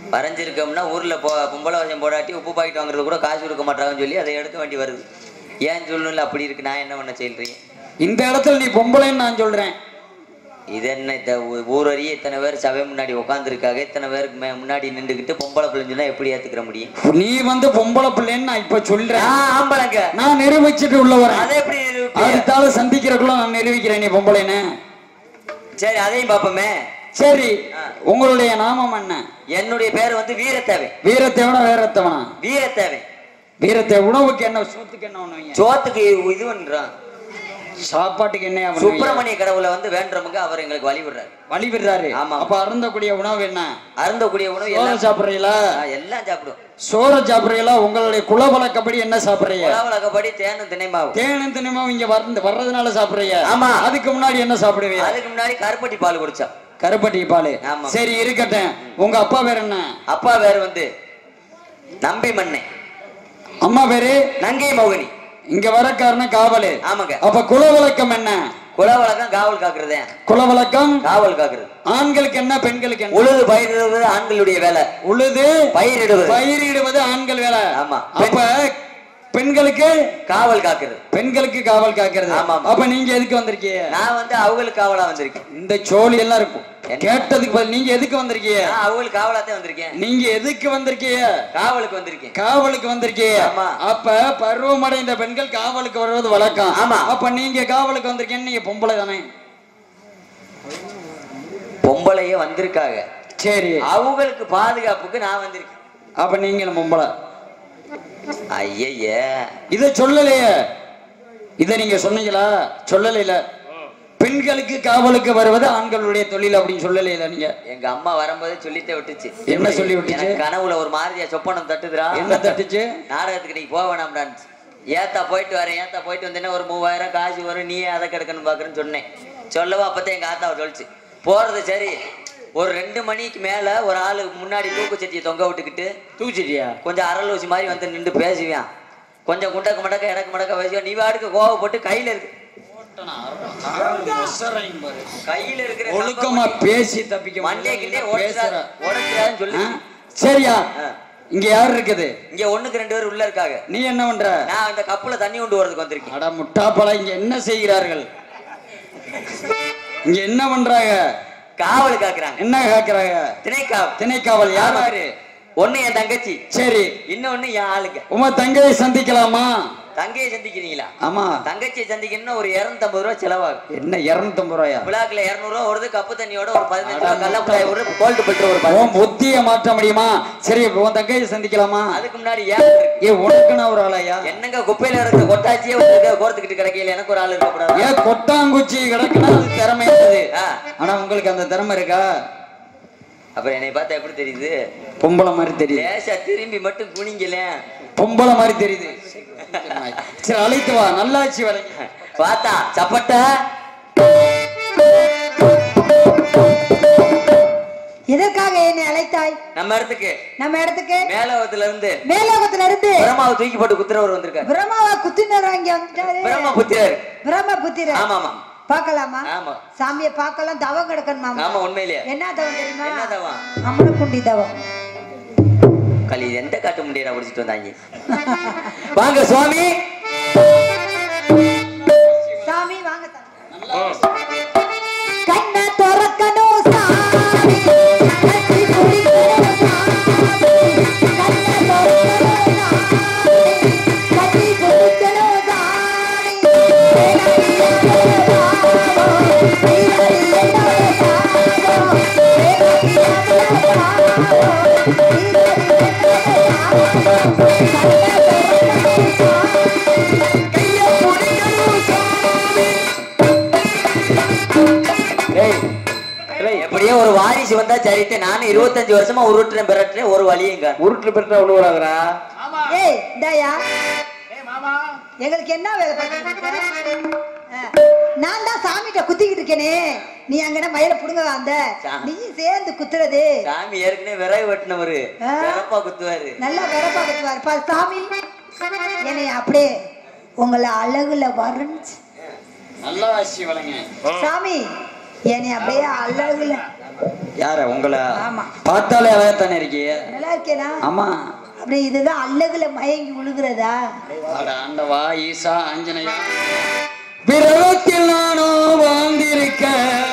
வரைஞ்சிருக்கோம்னா ஊர்ல போ பொம்பளை வசம் போடாட்டி உப்பு பாக்கெட் வாங்குறது கூட காசு கொடுக்க மாட்டாங்கன்னு சொல்லி அதை எடுக்க வேண்டி வருது ஏன் சொல்லணும்ல அப்படி இருக்கு நான் என்ன பண்ண சொல்றீங்க இந்த இடத்துல நீ பொம்பளைன்னு நான் சொல்றேன் இது என்ன இந்த ஊ- ஊரறிய இத்தனை பேர் சபை முன்னாடி உட்காந்துருக்காங்க இத்தனை பேருக்கு மே- முன்னாடி நின்றுக்கிட்டு பொம்பளை பிள்ளைன்னு சொன்னா எப்படி ஏத்துக்கிற முடியும் நீ வந்து பொம்பளை பிள்ளைன்னு நான் இப்ப சொல்றேன் ஆ, ஆம்பளைங்க நான் நிரூபிச்சுட்டு உள்ள வரேன் அதை எப்படி நிரூபிப்பீங்க? அடுத்தால சந்திக்கிறக்குள்ள நான் நிரூபிக்கிறேன் நீ பொம்பளைன்னு சரி அதையும் பாப்போமே சரி ஆ. உங்களுடைய நாமம் என்ன என்னுடைய பேர் வந்து வீரத்தேவன் வீரத்தேவனா வேறத்தவனா வீரத்தேவன் வீரத்தை உணவுக்கு என்ன சோத்துக்கு என்ன பண்ணுவீங்க சோத்துக்கு இது பண்றான் சாப்பாட்டுக்கு என்ன பண்ணுவீங்க சுப்பிரமணிய கடவுளை வந்து வேண்டுறவங்க அவர் எங்களுக்கு வழி விடுறாரு வழி விடுறாரு ஆமா. அப்ப அருந்தக்கூடிய உணவு என்ன அருந்தக்கூடிய உணவு சோறு எல்லாம் சாப்பிடுறீங்களா ஆ, எல்லாம் சாப்பிடும் சோறு சாப்பிடுறீங்களா உங்களுடைய குல வழக்கப்படி என்ன சாப்பிடுறீங்க உலகப்படி தேனும் தினைமாவும் தேனும் தினமும் இங்க வந்து வர்றதுனால சாப்பிடுறீங்க ஆமா. அதுக்கு முன்னாடி என்ன சாப்பிடுவீங்க அதுக்கு முன்னாடி கருப்பட்டி பால் குடிச்சோம் கருப்பட்டி பால் ஆமா. சரி இருக்கட்டும் உங்க அப்பா பேர் என்ன அப்பா பேர் வந்து நம்பி மண்ணை அம்மா பேரு நங்கை மோகினி இங்க வர காரணம் காவலு ஆமாங்க அப்ப குல வழக்கம் என்ன குல வழக்கம் காவல் காக்குறதே குல வழக்கம் காவல் காக்குறது ஆண்களுக்கு என்ன பெண்களுக்கு என்ன உழுது பயிரிடுவது ஆண்களுடைய வேலை உழுது பயிரிடுவது பயிரிடுவது ஆண்கள் வேலை ஆமா. அப்ப பெண்களுக்கு காவல் காக்குறது பெண்களுக்கு காவல் காக்கிறது ஆமா, ஆமா. அப்ப நீங்க எதுக்கு வந்திருக்கீங்க நான் வந்து அவங்களுக்கு காவலா வந்திருக்கேன் இந்த சோழி எல்லாம் இருக்கும் என்ன? கேட்டதுக்கு பதில் நீங்க எதுக்கு வந்திருக்கீங்க நான் அவங்களுக்கு காவலாத்தான் வந்திருக்கேன் நீங்க எதுக்கு வந்திருக்கீங்க காவலுக்கு வந்திருக்கேன் காவலுக்கு வந்திருக்கீங்க ஆமா. அப்ப பருவமடைந்த பெண்கள் காவலுக்கு வருவது வழக்கம் ஆமா. அப்ப நீங்க காவலுக்கு வந்திருக்கீங்க நீங்க பொம்பளை தானே பொம்பளையே வந்திருக்காங்க சரி அவங்களுக்கு பாதுகாப்புக்கு நான் வந்திருக்கேன் அப்ப நீங்களும் பொம்பளை ஐயய்ய இத சொல்லலையே இத நீங்க சொன்னீங்களா சொல்லலைல பெண்களுக்கு காவலுக்கு வருவது ஆண்களுடைய தொழில் அப்படின்னு சொல்லலைல நீங்க எங்க அம்மா வரும்போது சொல்லித்தே விட்டுச்சு என்ன சொல்லி விட்டுச்சு? எனக்கு கனவுல ஒரு மாதிரியா சொப்பனம் தட்டுதுடா என்ன தட்டுச்சு நாடகத்துக்கு நீ போக வேணாம்டான்னு ஏத்தா போயிட்டு வரேன் ஏத்தா போயிட்டு வந்தேன்னா ஒரு மூவாயிரம் காசு வரும் நீ அதை கிடக்கணும் பாக்குறேன்னு சொன்னேன் சொல்லவும் அப்பதான் எங்க ஆத்தாவை சொல்லிச்சு போறது சரி ஒரு ரெண்டு மணிக்கு மேல ஒரு ஆளு முன்னாடி தூக்கு சட்டியை தொங்க விட்டுக்கிட்டு தூச்சிட்டியா கொஞ்சம் அரல் ஊசி மாதிரி வந்து நின்று பேசுவியான் கொஞ்சம் குண்டக்க மடக்க எனக்கு மடக்க பேசுவான் நீ வாடுக்கு கோவப்பட்டு கையில இருக்கு கையில இருக்கிற ஒழுக்கமா பேசி தப்பிக்க மண்டே கிண்டே பேசுற உடச்சிடாதுன்னு சொல்லி ஆ? சரியா ஆ. இங்க யார் இருக்குது இங்க ஒண்ணுக்கு ரெண்டு பேர் உள்ள இருக்காங்க நீ என்ன பண்ற நான் இந்த கப்புல தண்ணி கொண்டு வரதுக்கு வந்திருக்கேன் அட முட்டாப்பழம் இங்க என்ன செய்கிறார்கள் இங்க என்ன பண்றாங்க காவல் காக்குறாங்க என்ன கேக்குறாங்க திணைக்காவல் திணைக்காவல் யார் யாரு ஒண்ணு என் தங்கச்சி சரி இன்னொன்னு என் ஆளுங்க உமா தங்கையை சந்திக்கலாமா தங்கையை சந்திக்கிறீங்களா ஆமா தங்கச்சியை சந்திக்கணும்னா ஒரு இருநூத்தம்பது ரூபா செலவாகும் என்ன இருநூத்தம்பது ரூபாயா விழாக்குல இருநூறு ரூபா வருது கப்பு தண்ணியோட ஒரு பதினஞ்சு ரூபா கள்ளக்குழாய் ஒரு கோல்டு பெட்ரு ஒரு பதினஞ்சு உன் புத்திய மாற்ற முடியுமா சரி உன் தங்கையை சந்திக்கலாமா அதுக்கு முன்னாடி ஏன் இருக்கு ஏ உனக்குன்னு ஒரு ஆளையா என்னங்க குப்பையில இருக்க கொட்டாச்சியே வந்து கோர்த்துக்கிட்டு கிடைக்கல எனக்கு ஒரு ஆள் இருக்கக்கூடாது ஏன் கொட்டாங்குச்சி கிடக்குன்னா அது திறமை இருக்குது ஆ, ஆனா உங்களுக்கு அந்த திறமை இருக்கா அப்புறம் என்னை பார்த்தா எப்படி தெரியுது பொம்பளை மாதிரி தெரியுது லேசா திரும்பி மட்டும் குனிங்களேன் பொம்பளை மாதிரி தெரியுது சரி அழைத்து வா நல்லாச்சு வரைங்க பார்த்தா சப்பட்ட எதற்காக என்னை அழைத்தாய் நம்ம இடத்துக்கு நம்ம இடத்துக்கு மேலோகத்துல இருந்து மேலோகத்துல இருந்து பிரம்மாவை தூக்கி போட்டு குத்துறவர் வந்திருக்காரு பிரம்மாவா குத்தினர் இங்க வந்துட்டாரு பிரம்மா புத்திரர் பிரம்ம புத்திர ஆமா ஆமா பார்க்கலாமா ஆமா சாமியை பார்க்கலாம் தவம் கிடக்கணுமா ஆமா உண்மையிலேயே என்ன தவம் தெரியுமா என்ன தவம் அம்மனக்குண்டி தவம் களி எந்த காட்டு முடியடா குடிச்சிட்டு வந்தாங்க வாங்க சுவாமி சாமி வாங்க சாமி. கண்ணை திறக்கணும் சாமி கட்டி குடிக்கணும் சாமி கண்ணை திறக்கணும் சாமி கட்டி குடிக்கணும் சாமி எப்படியோ ஒரு வாரிசு வந்தா சரிட்டு நானும் இருபத்தஞ்சு வருஷமா உருட்டுறேன் பிறட்டுறேன் ஒரு வழியும் காணோம். உருட்டு பெற்றா உழுவுறாங்கடா ஏய் இந்தாயா எங்களுக்கு என்ன வேலை பார்த்துட்டு நான் தான் சாமிகிட்ட குத்திக்கிட்டு இருக்கேனே நீ அங்கன மயில புடுங்க வந்த சா- நீயும் சேர்ந்து குத்துறது சாமி ஏற்கனவே விறகு வெட்டினவரு ஆ. விறப்பா குத்துவாரு நல்லா வெறப்பா குத்துவார் பா சாமி என்னை அப்படியே உங்களை அழகுல வர்ணிச்சு நல்லா ஆசி வளைங்க சாமி என்னை அப்படியே அழகுல யார உங்களை ஆமா பார்த்தாலே அழகத்தானே இருக்கீங்க நல்லா இருக்கேனா ஆமா அப்படியே இதுதான் அழகுல மயங்கி விழுகிறதா அட ஆண்டவா ஈசா ஆஞ்சநேயா விரகத்தில் நானோ வாழ்ந்திருக்க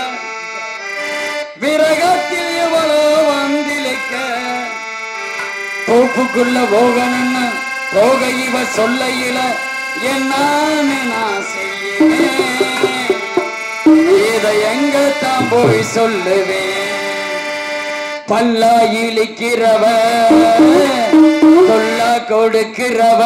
விரகத்தில் எவ்வளோ வந்திருக்க தோப்புக்குள்ள போகணும்னு போக இவ சொல்லையில என்னான்னு நான் செய்யேன் இதை எங்க தான் போய் சொல்லுவேன் பல்லா இழிக்கிறவ தொல்லா கொடுக்கிறவ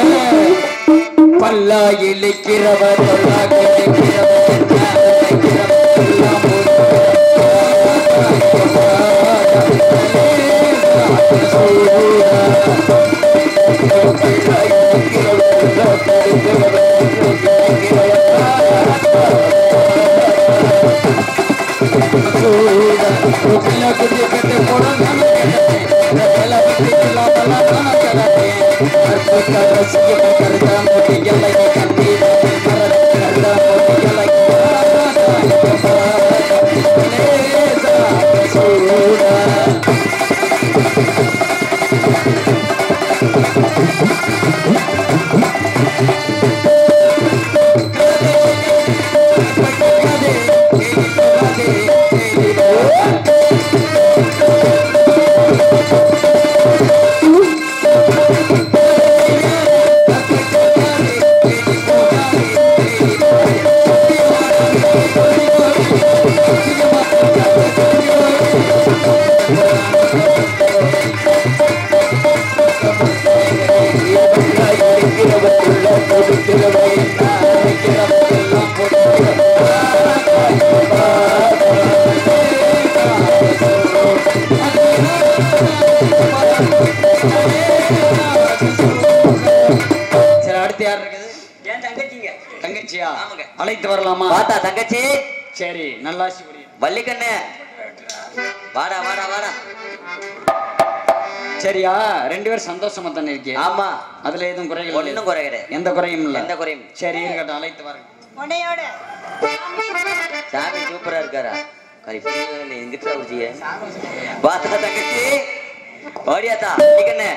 பல்லா இழிக்கிறவ தொல்லா கொடுக்கிறவ எல்லாம் சரி அடுத்து யார் இருக்குது ஏன் தங்கச்சிங்க தங்கச்சியா ஆமாங்க. அழைத்து வரலாமா பார்த்தா தங்கச்சி சரி நல்லாசி புரியுது வள்ளிக்கண்ணு வாடா வாடா வாடா சரியா ரெண்டு பேரும் சந்தோஷமா தானே இருக்கீங்க ஆமா அதுல எதுவும் குறைகள் ஒண்ணும் இல்லை? குறை கிடையாது எந்த குறையும் இல்ல எந்த குறையும் சரி இருக்கட்டும் அழைத்து வரேன் உன்னையோட சாமி சூப்பரா இருக்காரா கரிப்பு எங்கிட்ட குடிச்சிய பார்த்தா தங்கச்சி ஓடியாத்தா வள்ளிக்கண்ணு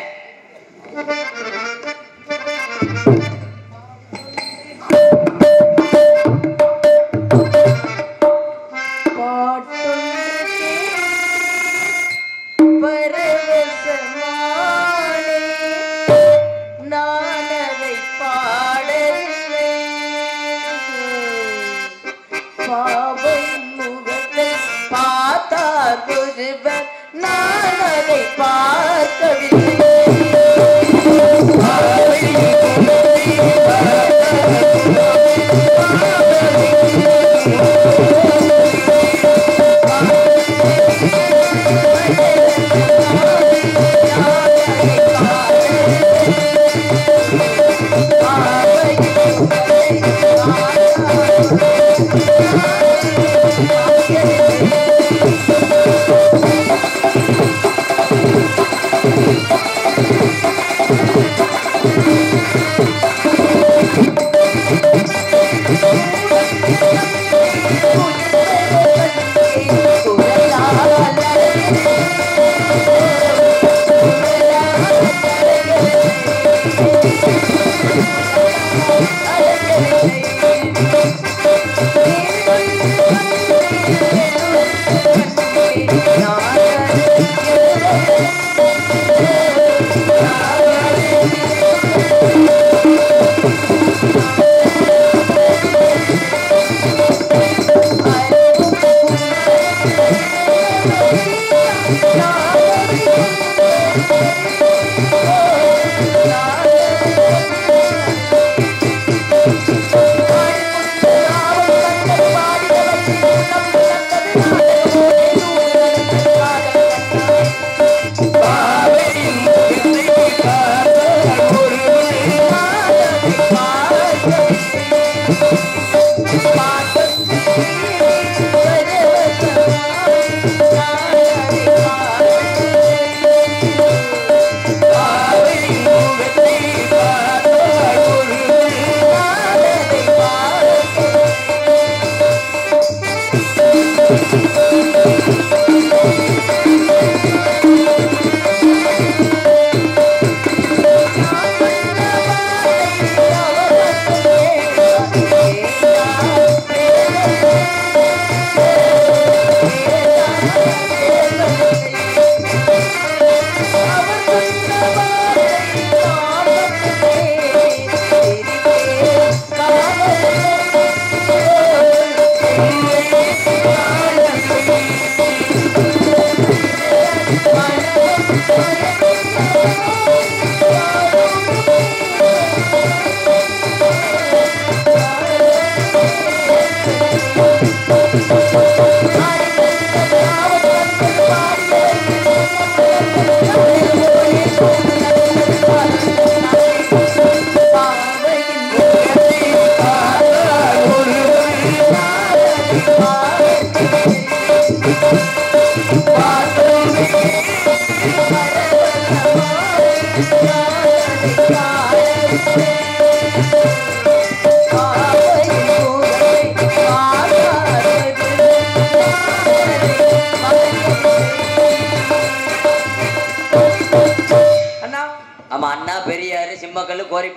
பார்த்தார் ஒருவர் நான் அதை பார்க்கவில்லை ஆ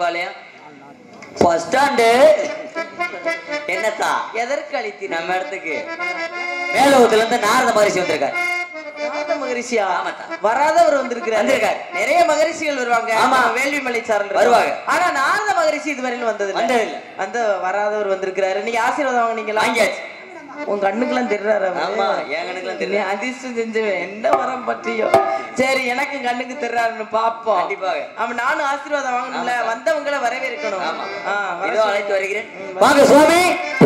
மேட்டுப்பாளையம் பஸ் ஸ்டாண்டு என்னத்தா எதற்கு அளித்தீர் நம்ம இடத்துக்கு மேலோகத்துல இருந்து நாரத மகரிஷி வந்திருக்காரு நாரத மகரிஷியா ஆமாத்தா. வராதவர் வந்திருக்கிறார் வந்திருக்காரு. நிறைய மகரிஷிகள் வருவாங்க ஆமா. நம்ம வேள்விமலை சாரல் வருவாங்க. ஆனா நாரத மகரிஷி இதுவரையிலும் வந்தது வந்ததில்ல. அந்த வராதவர் வந்திருக்கிறாரு நீங்க ஆசீர்வாதம் வாங்குனீங்களா வாங்கியாச்சு. உங்க கண்ணுக்கெல்லாம் தெரிறாரு அவரு. ஆமா என் கணக்குலாம் நீ தெரியும் அதிர்ஷ்டம் செஞ்சவன் என்ன வரம் பற்றியோ சரி எனக்கு கண்ணுக்கு தெரிறாருன்னு பாப்போம் கண்டிப்பாக. ஆமா நானும் ஆசீர்வாதம் வாங்கணும்ல வந்தவங்களை வரவேற்கணும் ஆமா ஆ, வர இதோ சொல்லு. அழைத்து வருகிறேன் வாங்க சுவாமி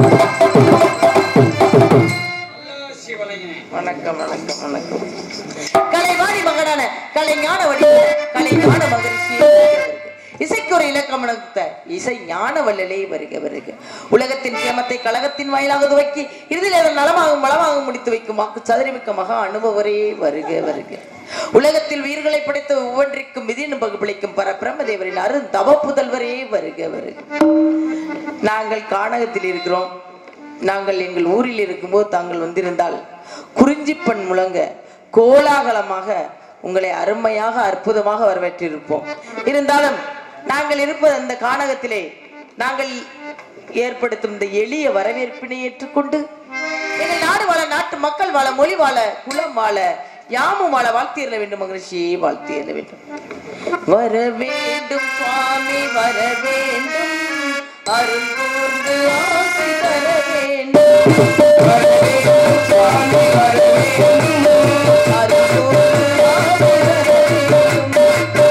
வணக்கம் வணக்கம் வணக்கம் கலைவாணி மகனான கலைஞான வடிவ கலைஞான மகரிஷி இசைக்கு ஒரு இலக்கம் நடத்த இசை ஞான வல்லலே வருக வருக உலகத்தின் சேமத்தை கழகத்தின் வாயிலாக துவக்கி இறுதியில் அதன் நலமாகவும் வளமாகவும் முடித்து வைக்கும் வாக்கு சதுரமிக்க மகா அனுபவரே வருக வருக உலகத்தில் உயிர்களை படைத்த ஒவ்வொன்றிற்கும் விதியின் பகுப்பிழைக்கும் பர பிரம்மதேவரின் அரு தவ புதல்வரே வருக வருக நாங்கள் கானகத்தில் இருக்கிறோம் நாங்கள் எங்கள் ஊரில் இருக்கும்போது தாங்கள் வந்திருந்தால் குறிஞ்சிப்பண் முழங்க கோலாகலமாக உங்களை அருமையாக அற்புதமாக வரவேற்றிருப்போம் இருந்தாலும் நாங்கள் இருப்பது அந்த கானகத்திலே நாங்கள் ஏற்படுத்தும் இந்த எளிய வரவேற்பினை ஏற்றுக்கொண்டு எங்கள் நாடு வாழ நாட்டு மக்கள் வாழ மொழி வாழ குலம் வாழ யாமும் வாழ வாழ்த்தியல வேண்டும் மகிழ்ச்சியை வாழ்த்தியல வேண்டும் வர வேண்டும் சுவாமி வர வேண்டும் அருள் கூர்ந்து ஆசி தர வேண்டும் வர வேண்டும் சுவாமி வர வேண்டும் அருள் கூர்ந்து ஆசி தர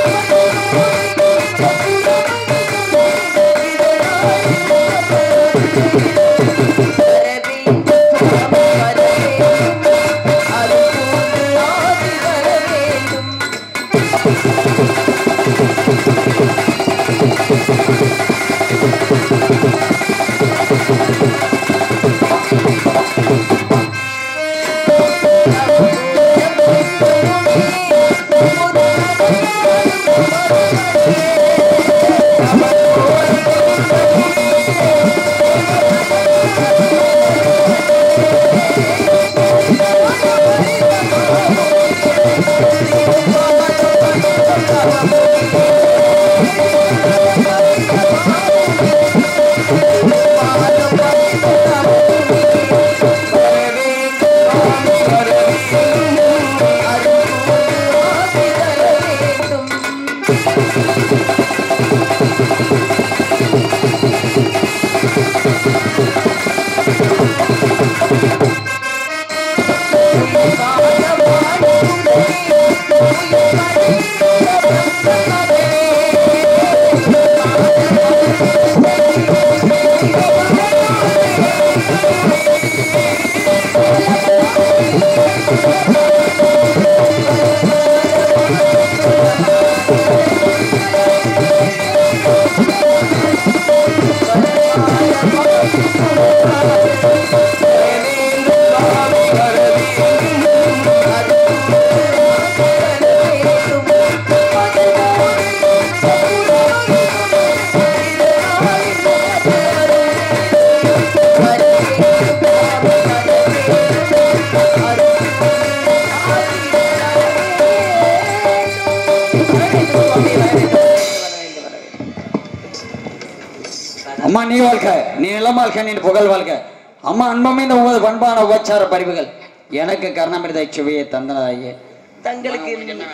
வேண்டும் வர வேண்டும் சுவாமி வர வேண்டும் அருள் கூர்ந்து ஆசி தர வேண்டும் அம்மா நீ வாழ்க நீ நிலம் வாழ்க நீ புகழ் வாழ்க அம்மா அன்பமே இந்த உமது பண்பான உபச்சார பரிவுகள் எனக்கு கர்ணமிருத சுவையை தந்தனதாயே தங்களுக்கு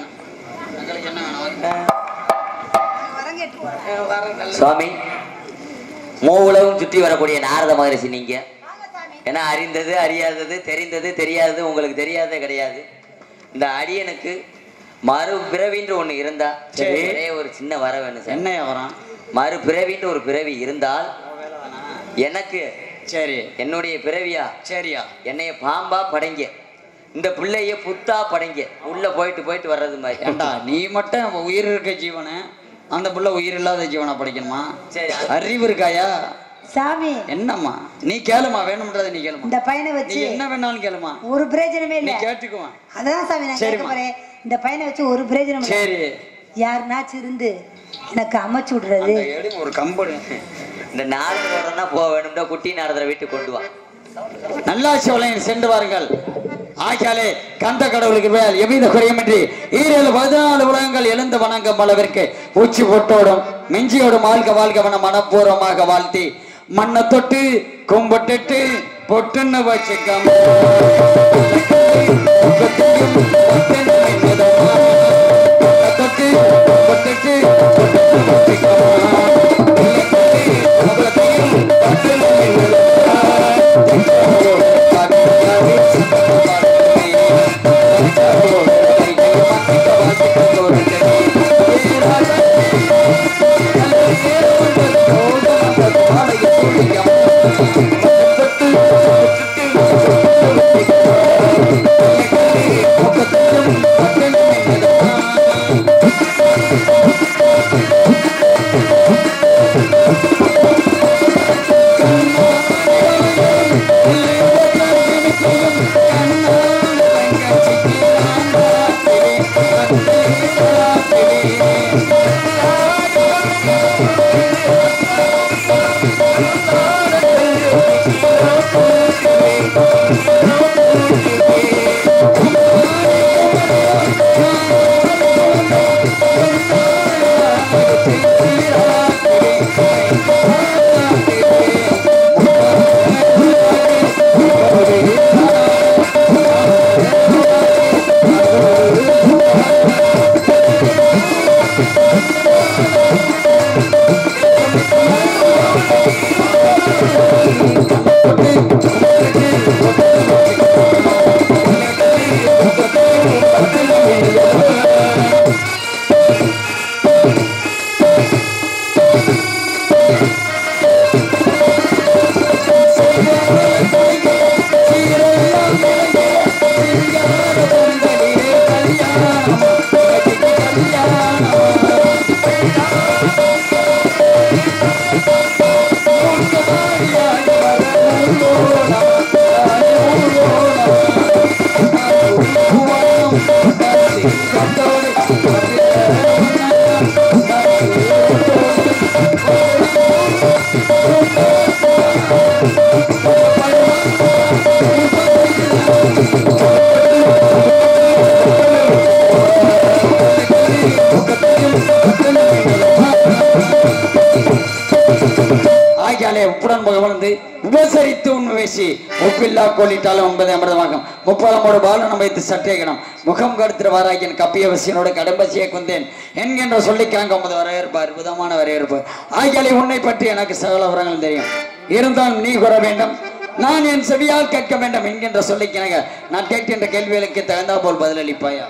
வர நல்ல சுவாமி மூ உலகம் சுற்றி வரக்கூடிய நாரத மகரிஷி நீங்க ஏன்னா அறிந்தது அறியாதது தெரிந்தது தெரியாதது உங்களுக்கு தெரியாதே கிடையாது இந்த அடியனுக்கு மறு பிறவின்ற ஒண்ணு இருந்தா சரி. ஒரே ஒரு சின்ன வர வேணும் சார் என்னையா வரான் மறு பிறவின்ற ஒரு பிறவி இருந்தால் எனக்கு சரி என்னுடைய பிறவியா சரியா என்னைய பாம்பா படைங்க இந்த பிள்ளைய புத்தா படைங்க உள்ள போயிட்டு போயிட்டு வர்றது மாதிரி ஏண்டா நீ மட்டும் உயிர் இருக்க ஜீவனை அந்த புள்ள உயிர் இல்லாத ஜீவனை படிக்கணுமா சரி அறிவு இருக்காயா சாமி என்னம்மா நீ கேளுமா வேணும்ன்றதை நீ கேளுமா இந்த பையனை நீ வச்சு என்ன வேணாலும் கேளுமா ஒரு பிரயோஜனமே நீ இல்ல கேட்டுக்குவான் அதான் சாமி நான் கேட்க சரிம்மா. போறேன் இந்த பையனை வச்சு ஒரு பிரயோஜனம் இல்ல சரி யாருனாச்சும் இருந்து எனக்கு அமைச்சு விடுறது அந்த எடு ஒரு கம்பெனி இந்த நாரதனா போக வேணும்னா குட்டி நாரதரை வீட்டுக்கு கொண்டு வா நல்லாட்சி வளையன் சென்று வாருங்கள் ஆகியாலே கந்த கடவுளுக்கு மேல் எவ்வித குறையுமின்றி ஈரேழு பதினாலு உலகங்கள் எழுந்து வணங்கும் அளவிற்கு உச்சி பொட்டோடும் மெஞ்சியோடு வாழ்க வாழ்கவன மனப்பூர்வமாக வாழ்த்தி மண்ணை தொட்டு கும்பிட்டுட்டு பொட்டுன்னு வச்சுக்கம் தொட்டு பொட்டுட்டு பொட்டுன்னு ஆகியாலே உப்புடன் புகழ்ந்து உபசரித்து உண்மை பேசி உப்பில்லா கோலிட்டாலும் உண்பதை அமிர்தமாகும் முப்பதமோடு பாலனம் வைத்து சற்றேகனம் முகம் கடுத்திர வாராகியன் கப்பிய வசியனோட கடம்பசியை குந்தேன் என்கின்ற சொல்லி கிழங்க உமது வரவேற்பு அற்புதமான வரவேற்பு ஆகியாலே உன்னை பற்றி எனக்கு சகல விவரங்கள் தெரியும் இருந்தாலும் நீ கூற வேண்டும் நான் என் செவியால் கேட்க வேண்டும் என்கின்ற சொல்லி கிணங்க நான் கேட்கின்ற கேள்விகளுக்கு தகுந்தா போல் பதிலளிப்பாயா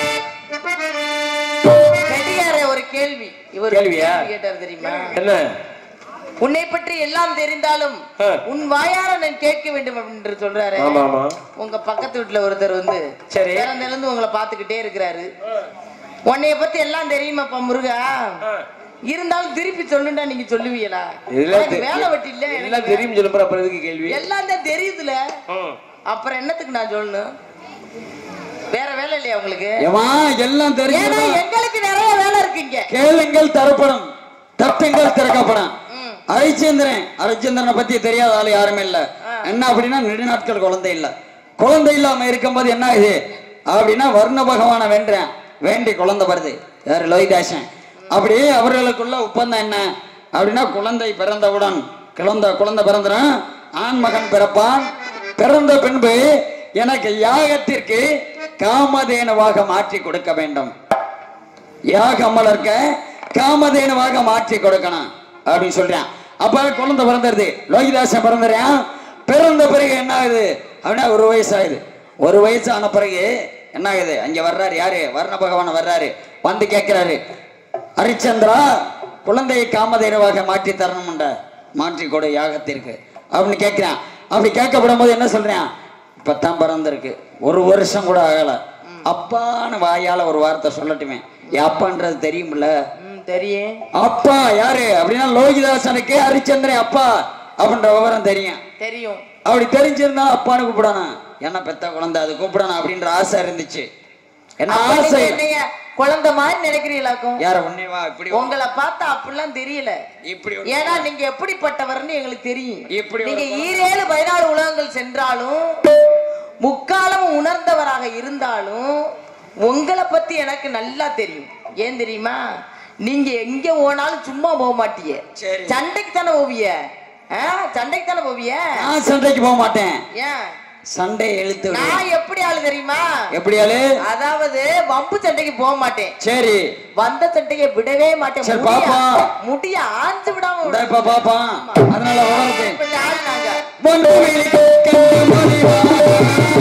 கெட்டியார ஒரு கேள்வி இவர் கேள்வியா? கேள்வி கேட்டார் தெரியுமா என்ன உன்னை பற்றி எல்லாம் தெரிந்தாலும் ஆ. உன் வாயார நான் கேட்க வேண்டும் என்று சொல்றாரு ஆமா ஆமா உங்க பக்கத்து வீட்டுல ஒருத்தர் வந்து சரி. பிறந்ததுல இருந்து உங்களை பாத்துக்கிட்டே இருக்கிறாரு உன்னைய பத்தி எல்லாம் தெரியுமாப்பா முருகா இருந்தாலும் திருப்பி சொல்லுண்டா நீங்க சொல்லுவீங்களா இதெல்லாம் எனக்கு தெ- வேலை வெட்டி இல்ல எல்லாம் எனக்கு தெரியும் சொல்லுற அப்புறம் எதுக்கு கேள்வி எல்லாம் தான் தெரியுதுல ம். அப்புறம் என்னத்துக்கு நான் சொல்லணும் வேற வேலை இல்லையா உங்களுக்கு ஏமா எல்லாம் ஏன்னா தெரியும் எங்களுக்கு நிறைய வேலை இருக்குங்க கேளுங்கள் தரப்படும் தட்டுங்கள் திறக்கப்படும் ம். ஹரிச்சந்திரன் ஹரிச்சந்திரனை பத்தி தெரியாத ஆளு யாருமே இல்ல என்ன அப்படின்னா நெடுநாட்கள் குழந்தை இல்ல குழந்தை இல்லாம இருக்கும்போது என்ன ஆகுது அப்படின்னா வர்ண பகவானை வேண்டேன் வேண்டி குழந்தை வருது யாரு லோகிதாசன் அப்படியே அவர்களுக்குள்ள ஒப்பந்தம் என்ன அப்படின்னா குழந்தை பிறந்தவுடன் குழந்தை குழந்தை பிறந்துடும் ஆண் மகன் பிறப்பான் பிறந்த பின்பு எனக்கு யாகத்திற்கு காமதேனுவாக மாற்றி கொடுக்க வேண்டும் யாக மலர்க்க காமதேனுவாக மாற்றி கொடுக்கணும் அப்படின்னு சொல்றான் அப்ப குழந்தை பிறந்துருது லோகிதாசன் பிறந்துறான் பிறந்த பிறகு என்ன ஆகுது அப்படின்னா ஒரு வயசு ஆகுது ஒரு வயசு ஆன பிறகு என்ன ஆகுது அங்க வர்றாரு யாரு வர்ண பகவான் வர்றாரு வந்து கேட்கிறாரு ஹரிச்சந்திரா குழந்தையை காமதேனுவாக மாற்றி தரணும்ன்ற மாற்றி கொடு யாகத்திற்கு அப்படின்னு கேட்கிறான் அப்படி கேட்கப்படும் போது என்ன சொல்றான் இப்பதான் பிறந்திருக்கு ஒரு வருஷம் கூட ஆகல அப்பான்னு வாயால ஒரு வார்த்தை சொல்லட்டுமே என் அப்பான்றது தெரியும்ல ம், தெரியும் அப்பா யாரு அப்படின்னா லோகிதாசனுக்கு ஹரிச்சந்திரன் அப்பா அப்படின்ற விவரம் தெரியும் தெரியும் அப்படி தெரிஞ்சிருந்தா அப்பான்னு கூப்பிடணும் என்ன பெத்த குழந்தை அது கூப்பிடணும் அப்படின்ற ஆசை இருந்துச்சு என்ன அப்ப நீங்க ஆசை என்னைய குழந்தை மாதிரி நினைக்கிறீங்களாக்கும் யார உன்னைவா இப்படி உங்களை பார்த்தா அப்படிலாம் தெரியல இப்படி ஒரு- ஏன்னா நீங்க எப்படிப்பட்டவர்னு எங்களுக்கு தெரியும் இப்படி ஒரு நீங்க ஈரேழு பதினாறு உலகங்கள் சென்றாலும் முக்காலம் உணர்ந்தவராக இருந்தாலும் உங்களை பத்தி எனக்கு நல்லா தெரியும் ஏன் தெரியுமா நீங்க எங்க போனாலும் சும்மா போக மாட்டீங்க சரி. சண்டைக்கு தானே போவிய ஆ, சண்டைக்கு தானே போவிய நான் சண்டைக்கு போக மாட்டேன் ஏன் சண்டை இழுத்து விடு. நான் எப்படி ஆளு தெரியுமா எப்படி ஆளு அதாவது வம்பு சண்டைக்கு போக மாட்டேன் சரி வந்த சண்டையை விடவே மாட்டேன் சரி, முடிய- பாப்போம். முடிய ஆஞ்சு விடாம இந்த இப்ப பாப்பான் அதனால விவரத்தை இப்படி ஆளுனாங்க பொன்னிவிழிக்கு கண்டு மொழிவாரே.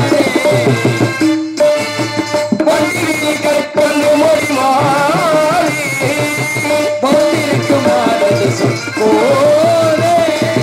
பொன்னிவிழிக்கு கொண்டு மொழிவாரே. பொன்னிருக்குமாறு சொற்போரே.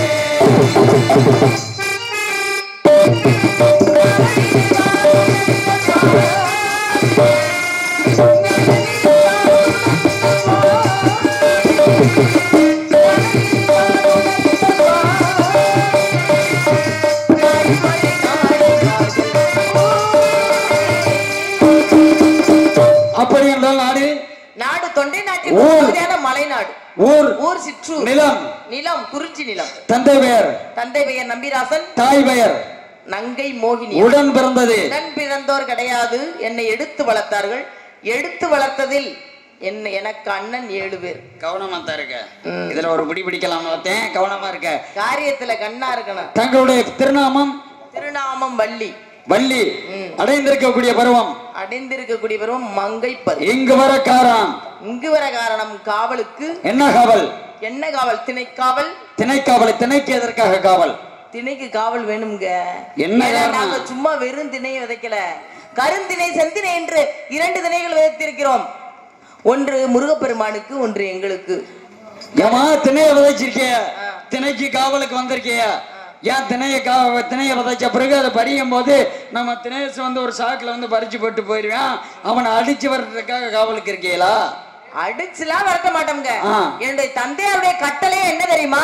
அப்படி என்றால் நாடு நாடு தொண்டை நாட்டின் ஊர். ஒரு பகுதியான மலைநாடு ஊர் ஊர் சிற்றூர் நிலம் நிலம் குறிஞ்சி நிலம் தந்தை பெயர் தந்தை பெயர் நம்பிராசன் தாய் பெயர் நங்கை மோகினி உடன் பிறந்தது உடன் பிறந்தோர் கிடையாது என்னை எடுத்து வளர்த்தார்கள் எடுத்து வளர்த்ததில் என்ன எனக்கு அண்ணன் ஏழு பேர் கவனமா தான் இருக்க இதுல ஒரு பிடி பிடிக்கலாம் பார்த்தேன் கவனமா இருக்க காரியத்துல கண்ணா இருக்கணும் தங்களுடைய திருநாமம் திருநாமம் வள்ளி வள்ளி ம். அடைந்திருக்கக்கூடிய பருவம் அடைந்திருக்கக்கூடிய பருவம் மங்கை பரு இங்கு வர காரம் இங்கு வர காரணம் காவலுக்கு என்ன காவல் என்ன காவல் திணைக்காவல் திணைக்காவலை திணைக்கு எதற்காக காவல் திணைக்கு காவல் வேணுங்க என்ன ஏன்னா காரணம்? நாங்க சும்மா வெறும் திணையை விதைக்கல கருந்திணை செந்திணை என்று இரண்டு திணைகள் விதைத்திருக்கிறோம் ஒன்று முருகப்பெருமானுக்கு ஒன்று எங்களுக்கு ஏமா திணைய விதைச்சிருக்கிய திணைக்கு காவலுக்கு வந்திருக்கிய ஏன் திணைய கா திணைய விதைச்ச பிறகு அதை பறியும் போது நம்ம தினேஷ் வந்து ஒரு சாக்குல வந்து பறிச்சு போட்டு போயிருவான் அவனை அடிச்சு வர்றதுக்காக காவலுக்கு இருக்கீங்களா அடிச்சுலாம் வரட்ட மாட்டோம்ங்க ஆ. என்னுடைய தந்தையாருடைய கட்டளை என்ன தெரியுமா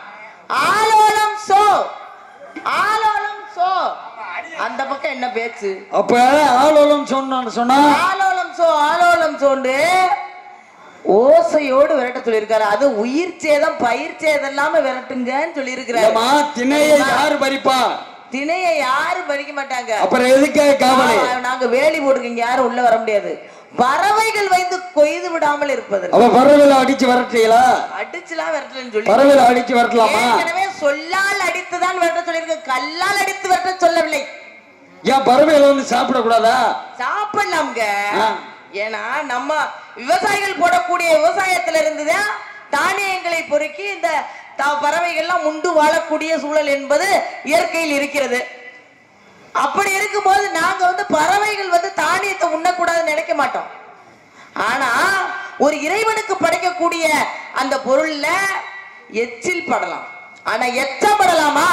ஆலோலம் சோ ஆலோலம் சோ அந்த பக்கம் என்ன பேச்சு அப்ப ஆளோலம் சொன்னான்னு சொன்னா ஆலோலம் சோ ஆலோலம் சோண்டு ஓசையோடு விரட்ட சொல்லியிருக்காரு அது உயிர் சேதம் பயிர் சேதம் இல்லாம விரட்டுங்கன்னு சொல்லியிருக்கிறாரு ஏம்மா திணையை யாரு பறிப்பா திணையை யாரும் பறிக்க மாட்டாங்க அப்புறம் எதுக்காக காவலு ஆ, நாங்க வேலி போட்டுருக்கீங்க யாரும் உள்ள வர முடியாது பறவைகள் வந்து கொய்து விடாமல் இருப்பது அவ பறவையில அடிச்சு வரட்டீங்களா அடிச்சுலாம் விரட்டலன்னு சொல்லி பறவையில அடிச்சு வரட்டலாமா ஏற்கனவே சொல்லால் அடித்துதான் விரட்ட சொல்லியிருக்கு கல்லால் அடித்து விரட்ட சொல்லவில்லை ஏன் பறவையில வந்து சாப்பிடக்கூடாதா சாப்பிடலாம்ங்க ஆ. ஏன்னா நம்ம விவசாயிகள் போடக்கூடிய விவசாயத்துல இருந்துதான் தானியங்களை பொறுக்கி இந்த த- பறவைகள்லாம் முண்டு வாழக்கூடிய சூழல் என்பது இயற்கையில் இருக்கிறது அப்படி இருக்கும்போது நாங்க வந்து பறவைகள் வந்து தானியத்தை உண்ணக்கூடாதுன்னு நினைக்க மாட்டோம் ஆனா ஒரு இறைவனுக்கு படைக்கக்கூடிய அந்த பொருள்ல எச்சில் படலாம் ஆனா எச்சம் படலாமா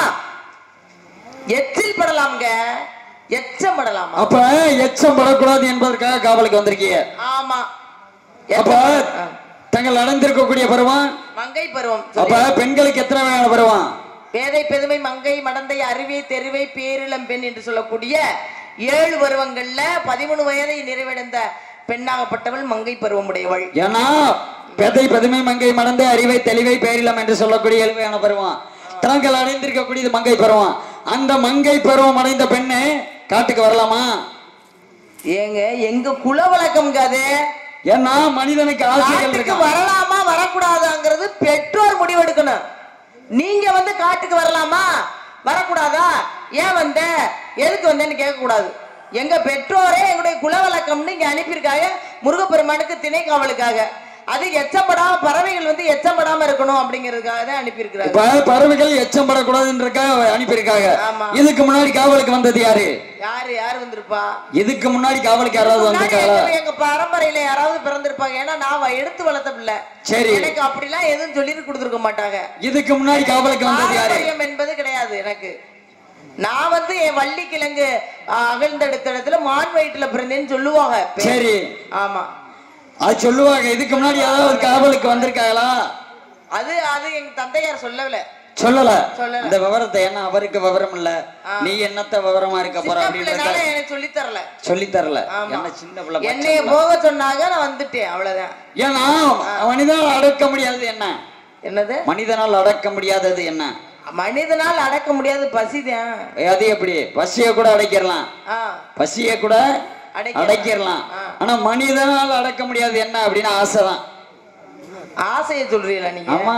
எச்சில் படலாம்ங்க எச்சம் படலாமா அப்ப எச்சம் படக்கூடாது என்பதற்காக காவலுக்கு வந்திருக்கீங்க ஆமா அப்ப எச்சம். ஆ. தங்கள் அடைந்திருக்கக்கூடிய பருவம் மங்கை பருவம் அப்ப பெண்களுக்கு எத்தனை வகையான பருவம் பேதை பெருமை மங்கை மடந்தை அருவை தெருவை பேரிளம் பெண் என்று சொல்லக்கூடிய ஏழு பருவங்கள்ல பதிமூணு வயதை நிறைவடைந்த பெண்ணாகப்பட்டவள் மங்கை பருவமுடையவள் ஏன்னா பெதை பெதுமை மங்கை மடந்து அறிவை தெளிவை பேரிலம் என்று சொல்லக்கூடிய எழுவையான பருவம் தாங்கள் அடைந்திருக்கக்கூடியது மங்கை பருவம் அந்த மங்கை பருவம் அடைந்த பெண்ணு காட்டுக்கு வரலாமா ஏங்க எங்க குல வழக்கம்ங்க அது ஏன்னா மனிதனுக்கு ஆசைகள் காட்டுக்கு இருக்கு வரலாமா வரக்கூடாதாங்கிறது பெற்றோர் முடிவெடுக்கணும் நீங்க வந்து காட்டுக்கு வரலாமா வரக்கூடாதா ஏன் வந்த எதுக்கு வந்தேன்னு கேட்க கூடாது எங்க பெற்றோரே எங்களுடைய குலவழக்கம்னு இங்க அனுப்பியிருக்காங்க முருகப்பெருமானுக்கு திணை காவலுக்காக அது எச்சப்படாம பறவைகள் வந்து எச்சப்படாம இருக்கணும் அப்படிங்கிறதுக்காக தான் அனுப்பியிருக்கிறாங்க இப்ப பறவைகள் எச்சம் படக்கூடாதுன்றக்காக அனுப்பியிருக்காங்க ஆமா. இதுக்கு முன்னாடி காவலுக்கு வந்தது யாரு யாரு யாரு வந்திருப்பா இதுக்கு முன்னாடி காவலுக்கு யாராவது முன்னாடி வந்திருக்காங்களா எங்க- எங்க பரம்பரையில யாராவது பிறந்திருப்பாங்க ஏன்னா நான் வ- எடுத்து வளர்த்த பிள்ளை சரி. எனக்கு அப்படிலாம் எதுவும் சொல்லி கொடுத்துருக்க மாட்டாங்க இதுக்கு முன்னாடி காவலுக்கு வந்தது யாரு பாரம்பரியம் என்பது கிடையாது எனக்கு நான் வந்து என் வள்ளி கிழங்கு அஹ், அகழ்ந்தெடுத்த இடத்துல மான் வயிற்றுல பிறந்தேன்னு சொல்லுவாங்க பேர். சரி ஆமா அது சொல்லுவாங்க இதுக்கு முன்னாடி யாராவது காவலுக்கு வந்திருக்காங்களா அது அது எங்க தந்தையார் சொல்லவில்லை சொல்லல சொல்லல. இந்த விவரத்தை என்ன அவருக்கு விவரம் இல்ல நீ என்னத்த விவரமா இருக்க போற சின்ன அப்படின்றத பிள்ளைனால எனக்கு சொல்லி தரல சொல்லி தரல ஆமா. என்ன சின்ன பிள்ளை பச்சை என்னைய பிள்ளை. போக சொன்னாங்க நான் வந்துட்டேன் அவ்வளவுதான் ஏன்னா மனிதனால் அடக்க முடியாதது என்ன என்னது மனிதனால் அடக்க முடியாதது என்ன மனிதனால் அடக்க முடியாது பசிதான் அது எப்படி பசிய கூட அடைக்கிறலாம் ஆ பசிய கூட அடைக்கிறலாம். அடைக்கிறலாம் ஆ. ஆனா மனிதனால் அடக்க முடியாது என்ன அப்படின்னு ஆசைதான் ஆசையை சொல்றீங்களா நீங்க ஆமா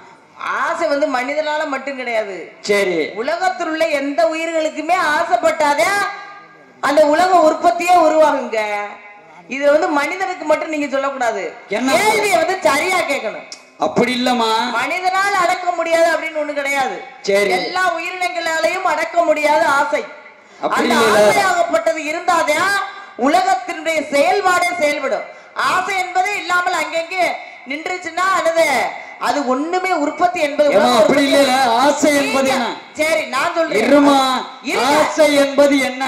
ஆசை வந்து மனிதனால மட்டும் கிடையாது சரி உலகத்தில் உள்ள எந்த உயிர்களுக்குமே ஆசைப்பட்டாதே அந்த உலக உற்பத்தியே உருவாகுங்க இதுல வந்து மனிதனுக்கு மட்டும் நீங்க சொல்லக்கூடாது என்ன? கேள்வியை வந்து சரியா கேட்கணும் அப்படி இல்லம்மா மனிதனால் அடக்க முடியாது அப்படின்னு ஒண்ணு கிடையாது சரி. எல்லா உயிரினங்களாலையும் அடக்க முடியாத ஆசை அப்படி அந்த இல்ல. ஆசையாகப்பட்டது இருந்தாதான் உலகத்தினுடைய செயல்பாடே செயல்படும் ஆசை என்பதே இல்லாமல் அங்கங்கே நின்றுச்சுன்னா அது அது ஒண்ணுமே உற்பத்தி என்பது ஏம்மா, உலக அப்படி உற்பத்தி- இல்ல ஆசை என்பது என்ன சரி நான் சொல்றேன் இருமா இருங்க. ஆசை என்பது என்ன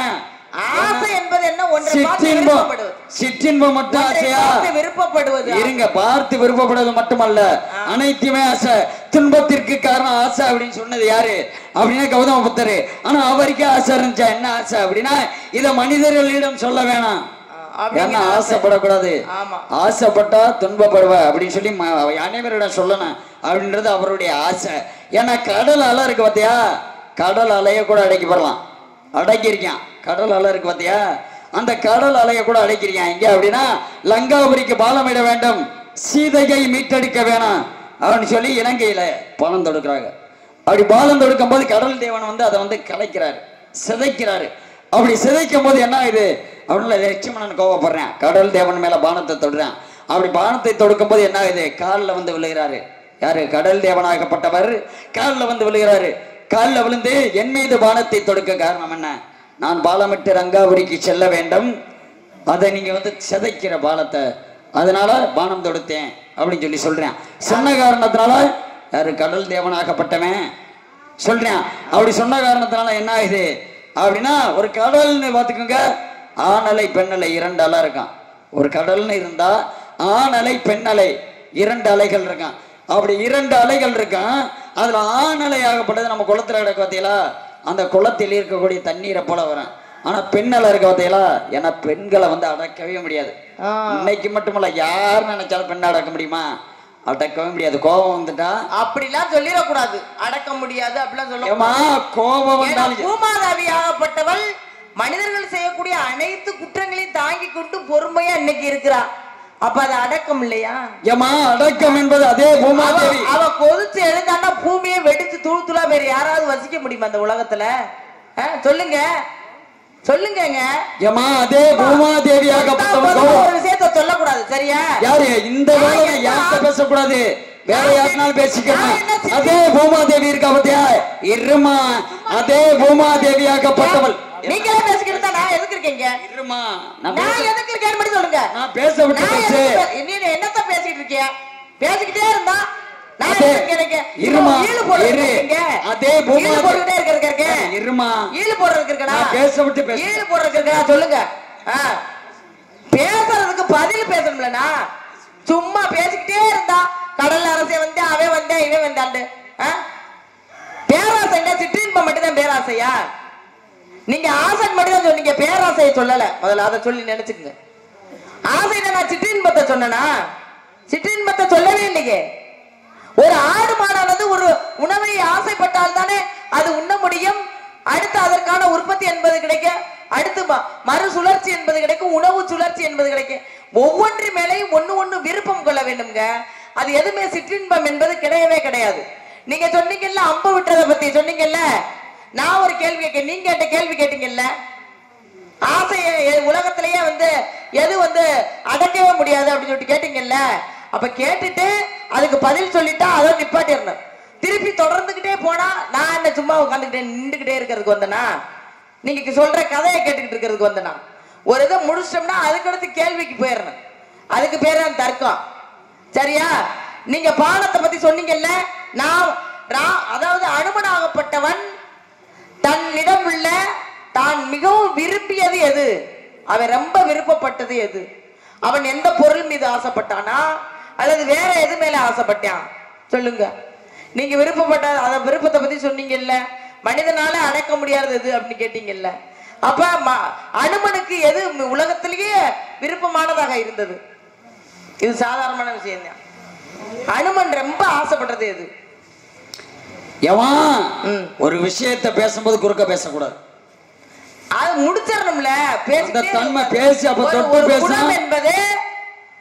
ஆசை என்பது என்ன ஒன்றை பார்த்து சிற்றின்பம் விருப்பப்படுவது சிற்றின்பம் மட்டும் ஒன்றை ஆசையா பார்த்து விருப்பப்படுவது இருங்க பார்த்து விருப்பப்படுவது மட்டுமல்ல அனைத்துமே ஆசை துன்பத்திற்கு காரணம் ஆசை அப்படின்னு சொன்னது யாரு அப்படின்னா கௌதம புத்தர் ஆனா அவருக்கே ஆசை இருந்துச்சா என்ன ஆசை அப்படின்னா இத மனிதர்களிடம் சொல்ல வேணாம் அப்படிங்கிற ஏன்னா ஆசை. ஆசைப்படக்கூடாது ஆமா. ஆசைப்பட்டா துன்பப்படுவ அப்படின்னு சொல்லி ம- அனைவரிடம் சொல்லணும் அப்படின்றது அவருடைய ஆசை ஏன்னா கடல் அலை இருக்கு பார்த்தியா கடல் அலைய கூட அடக்கி போடலாம் அடக்கியிருக்கான் கடல் அலை இருக்கு பார்த்தியா அந்த கடல் அலைய கூட அடக்கியிருக்கான் எங்க அப்படின்னா லங்காபுரிக்கு பாலமிட வேண்டும் சீதையை மீட்டெடுக்க வேணாம் அப்படின்னு சொல்லி இலங்கையில பாலம் தொடுக்கிறாங்க அப்படி பாலம் தொடுக்கும் போது கடல் தேவன் வந்து அதை வந்து கலைக்கிறாரு சிதைக்கிறாரு அப்படி சிதைக்கும் போது என்ன ஆகுது அப்படின்னு லட்சுமணன் கோவப்படுறேன் கடல் தேவன் மேல பானத்தை தொடுறேன் அப்படி பானத்தை தொடுக்கும் போது என்ன ஆகுது காலில் வந்து விழுகிறாரு யாரு கடல் தேவனாகப்பட்டவர் காலில் வந்து விழுகிறாரு காலில் விழுந்து என் மீது பானத்தை தொடுக்க காரணம் என்ன நான் பாலமிட்டு ரங்காபுரிக்கு செல்ல வேண்டும் அதை நீங்க வந்து சிதைக்கிற பாலத்தை அதனால பானம் தொடுத்தேன் அப்படின்னு சொல்லி சொல்றேன் சொன்ன காரணத்தினால யாரு கடல் தேவனாகப்பட்டவன் சொல்றேன் அப்படி சொன்ன காரணத்தினால என்ன ஆகுது அப்படின்னா ஒரு கடல்னு பார்த்துக்கோங்க ஆணலை பெண்ணலை இரண்டு அலை இருக்கான் ஒரு கடல்னு இருந்தா ஆணலை பெண்ணலை இரண்டு அலைகள் இருக்கான் அப்படி இரண்டு அலைகள் இருக்கான் அதுல ஆணலை ஆகப்பட்டது நம்ம குளத்துல கிடக்கு பார்த்தீங்களா அந்த குளத்தில் இருக்கக்கூடிய தண்ணீரை போல வரும் ஆனா பெண்ணலை இருக்க பார்த்தீங்களா ஏன்னா பெண்களை வந்து அடக்கவே முடியாது ஆ. இன்னைக்கு மட்டுமல்ல யார் நினைச்சாலும் பெண்ணை அடக்க முடியுமா அடக்கவே முடியாது கோபம் வந்துட்டா அப்படிலாம் சொல்லிடக்கூடாது அடக்க முடியாது அப்படிலாம் சொல்ல ஏமா கோபம் ஏன்னா வந்தாலும் பூமாதாவி ஆகப்பட்டவள் மனிதர்கள் செய்யக்கூடிய அனைத்து குற்றங்களையும் தாங்கி கொண்டு பொறுமையா இன்னைக்கு இருக்கிறா அப்ப அது அடக்கம் இல்லையா ஏமா அடக்கம் என்பது அதே அவ பூமாதேவி அவ கொதிச்சு எழுந்தான்னா பூமியை வெடிச்சு தூள் தூளா வேற யாராவது வசிக்க முடியுமா அந்த உலகத்துல ஆ, சொல்லுங்க சொல்லுங்கங்க ஏமா அதே பூமாதேவியாகப்பட்டவன் பொதுவா கோபம் ஒரு விஷயத்த சொல்லக்கூடாது சரியா யாரு இந்த வேலை நான் யார்கிட்ட என்ன- பேசக்கூடாது வேற நான் யாருனாலும் பேசிக்கணும் நான் என்ன செஞ்சேன்? அதே பூமாதேவி இருக்கா பத்தியா இருமா அதே பூமாதேவியாகப்பட்டவள் நீங்களே பேசிக்கிட்டு இருந்தா நான் எதுக்கு இருக்கீங்க இருமா நான் நான் பேச- எதுக்கு இருக்கேன்னு மட்டும் சொல்லுங்க நான் பேச விட்டு நான் பேசு எதுக்கு பே- நீ நீ என்னத்த பேசிட்டு இருக்கிய பேசிக்கிட்டே இருந்தா நான் அதே- எதுக்கு இருக்கேன்? இருமா, ஈழு போடுறதுக்கு இரு. இருக்கீங்க. அதே பூமா- ஈழு போட்டுக்கிட்டே இருக்கிறதுக்கு இருக்கேன். இருமா ஈழு போடுறதுக்கு இருக்கடா. நான் பேச விட்டு பேசு. ஈழு போடுறதுக்கு இருக்கடா, சொல்லுங்க ஆ. பேசுறதுக்கு பதில் பேசணும்லண்ணா சும்மா பேசிக்கிட்டே இருந்தா கடல் அரசை வந்து அவன் வந்தேன் இவன் வந்தாண்டு ஆ? பேராசைன்னா சிற்றின்பம் மட்டும்தான் பேராசையா நீங்க ஆசை மட்டும் தான் சொன்னீங்க பேராசையை சொல்லல முதல்ல அதை சொல்லி நினைச்சுக்கங்க ஆசையில நான் சிற்றின்பத்தை சொன்னனா சிற்றின்பத்தை சொல்லவே இல்லையே ஒரு ஆடு மாடானது ஒரு உணவை ஆசைப்பட்டால் தானே அது உண்ண முடியும் அடுத்து அதற்கான உற்பத்தி என்பது கிடைக்க அடுத்து ம- மறு சுழற்சி என்பது கிடைக்கும் உணவு சுழற்சி என்பது கிடைக்கும் ஒவ்வொன்று மேலேயும் ஒண்ணு ஒண்ணு விருப்பம் கொள்ள வேண்டும்ங்க அது எதுவுமே சிற்றின்பம் என்பது கிடையவே கிடையாது நீங்க சொன்னீங்கல்ல அம்பு விட்டுறத பத்தி சொன்னீங்கல்ல நான் ஒரு கேள்வி கேட்க நீங்க கேட்ட கேள்வி கேட்டீங்கல்ல ஆசையை எ- உலகத்திலேயே வந்து எது வந்து அடக்கவே முடியாது அப்படின்னு சொல்லிட்டு கேட்டீங்கல்ல அப்ப கேட்டுட்டு அதுக்கு பதில் சொல்லிட்டா அதை நிப்பாட்டிடணும் திருப்பி தொடர்ந்துகிட்டே போனா நான் என்ன சும்மா உட்காந்துக்கிட்டே நின்றுகிட்டே இருக்கிறதுக்கு வந்தனா நீங்க சொல்ற கதையை கேட்டுக்கிட்டு இருக்கிறதுக்கு வந்தனா ஒரு இதை முடிச்சிட்டோம்னா அதுக்கடுத்து கேள்விக்கு போயிடணும் அதுக்கு பேர் தான் தர்க்கம் சரியா நீங்க பானத்தை பத்தி சொன்னீங்கல்ல நான் ரா- அதாவது அனுமனாகப்பட்டவன் தன்னிடம் உள்ள தான் மிகவும் விரும்பியது எது அவன் ரொம்ப விருப்பப்பட்டது எது அவன் எந்த பொருள் மீது ஆசைப்பட்டானா அல்லது வேற எது மேல ஆசைப்பட்டான் சொல்லுங்க நீங்க விருப்பப்பட்ட அத விருப்பத்தை பத்தி சொன்னீங்கல்ல மனிதனால அடக்க முடியாதது எது அப்படின்னு கேட்டீங்கல்ல அப்ப ம- அனுமனுக்கு எது உலகத்திலேயே விருப்பமானதாக இருந்தது இது சாதாரணமான விஷயம் தான் அனுமன் ரொம்ப ஆசைப்பட்டது எது எவன் ம். ஒரு விஷயத்தை பேசும்போது குறுக்க பேசக்கூடாது அது முடிச்சிடணும்ல பேசிக்கிட்டே அந்த தன்மை இருக்கணும். பேசி அப்ப ஒரு- தொட்டு ஒரு பேசினா- குணம் என்பது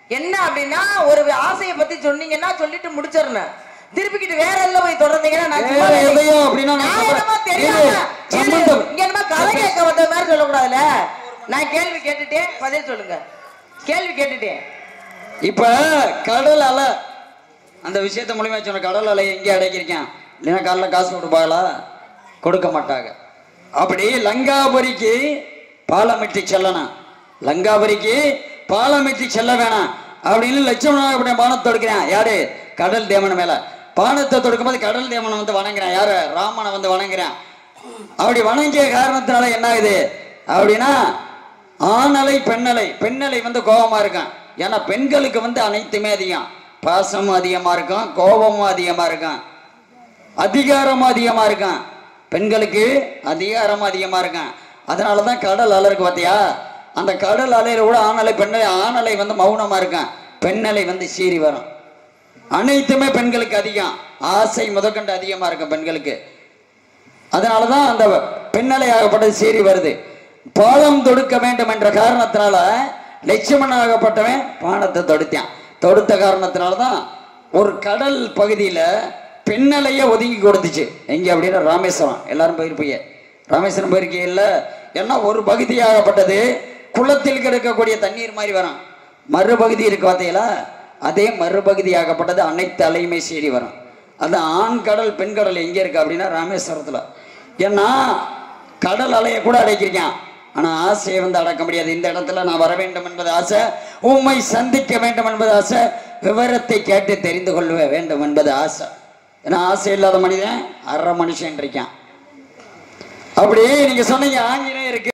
என்ன அப்படின்னா ஒரு ஆசையை பத்தி சொன்னீங்கன்னா சொல்லிட்டு முடிச்சிடணும் திருப்பிக்கிட்டு வேற எதுல போய் தொடர்ந்தீங்கன்னா நான் சும்மா வேற எதையோ அப்படின்னா நான் நான் சொல்றேன். என்னமோ தெரியாம இரு, சம்பந்தம். இங்க என்னமோ கதை கேட்க வந்த மாதிரி சொல்லக்கூடாதுல்ல நான் கேள்வி கேட்டுட்டேன் பதில் சொல்லுங்க கேள்வி கேட்டுட்டேன் இப்ப கடல் அலை அந்த விஷயத்த மூலியமா சொன்ன கடல் அலை எங்கே அடைக்கிருக்கேன் இல்லைன்னா காலைல காசு கொடுப்பாங்களா கொடுக்க மாட்டாங்க அப்படி லங்காபுரிக்கு பாலமிட்டு செல்லணும் லங்காபுரிக்கு பாலமிட்டு செல்ல வேணாம் அப்படின்னு லட்சுமணன் அப்படி பானத்தை தொடுக்கிறேன் யாரு கடல் தேவன் மேல பானத்தை தொடுக்கும்போது கடல் தேவனை வந்து வணங்குறேன் யாரு ராமனை வந்து வணங்குறேன் அப்படி வணங்கிய காரணத்தினால என்ன ஆகுது அப்படின்னா ஆணலை பெண்ணலை பெண்ணலை வந்து கோபமா இருக்கும் ஏன்னா பெண்களுக்கு வந்து அனைத்துமே அதிகம் பாசமும் அதிகமா இருக்கும் கோபமும் அதிகமா இருக்கும் அதிகாரமும் அதிகமா இருக்கும் பெண்களுக்கு அதிகாரமும் அதிகமா இருக்கும் அதனால தான் கடல் அலை இருக்கு பார்த்தியா அந்த கடல் அலையில கூட ஆணலை பெண்ணலை ஆணலை வந்து மௌனமா இருக்கும் பெண்ணலை வந்து சீறி வரும் அனைத்துமே பெண்களுக்கு அதிகம் ஆசை முதற்கொண்டு அதிகமா இருக்கும் பெண்களுக்கு அதனாலதான் அந்த பெண்ணலை ஆகப்பட்டது சீறி வருது பாலம் தொடுக்க வேண்டும் என்ற காரணத்தினால லட்சுமணன் ஆகப்பட்டவன் பானத்தை தொடுத்தான் தொடுத்த காரணத்தினாலதான் ஒரு கடல் பகுதியில பெண்ணலைய ஒதுங்கி கொடுத்துச்சு எங்க அப்படின்னா ராமேஸ்வரம் எல்லாரும் போயிருப்பீங்க ராமேஸ்வரம் போயிருக்கீங்க இல்ல ஏன்னா ஒரு பகுதியாகப்பட்டது குளத்தில் கிடக்கக்கூடிய தண்ணீர் மாதிரி வரும் மறுபகுதி இருக்கு பார்த்தீங்களா அதே மறுபகுதியாகப்பட்டது அனைத்து அலையுமே சீறி வரும் அது ஆண் கடல் பெண் கடல் எங்க இருக்கு அப்படின்னா ராமேஸ்வரத்துல ஏன்னா கடல் அலையை கூட அடைக்கிறீங்க ஆனா ஆசையை வந்து அடக்க முடியாது இந்த இடத்துல நான் வர வேண்டும் என்பது ஆசை உம்மை சந்திக்க வேண்டும் என்பது ஆசை விவரத்தை கேட்டு தெரிந்து கொள்ள வேண்டும் என்பது ஆசை ஏன்னா ஆசை இல்லாத மனிதன் அரை மனுஷன் இருக்கான் அப்படி நீங்க சொன்னீங்க ஆங்கிலம் இருக்கு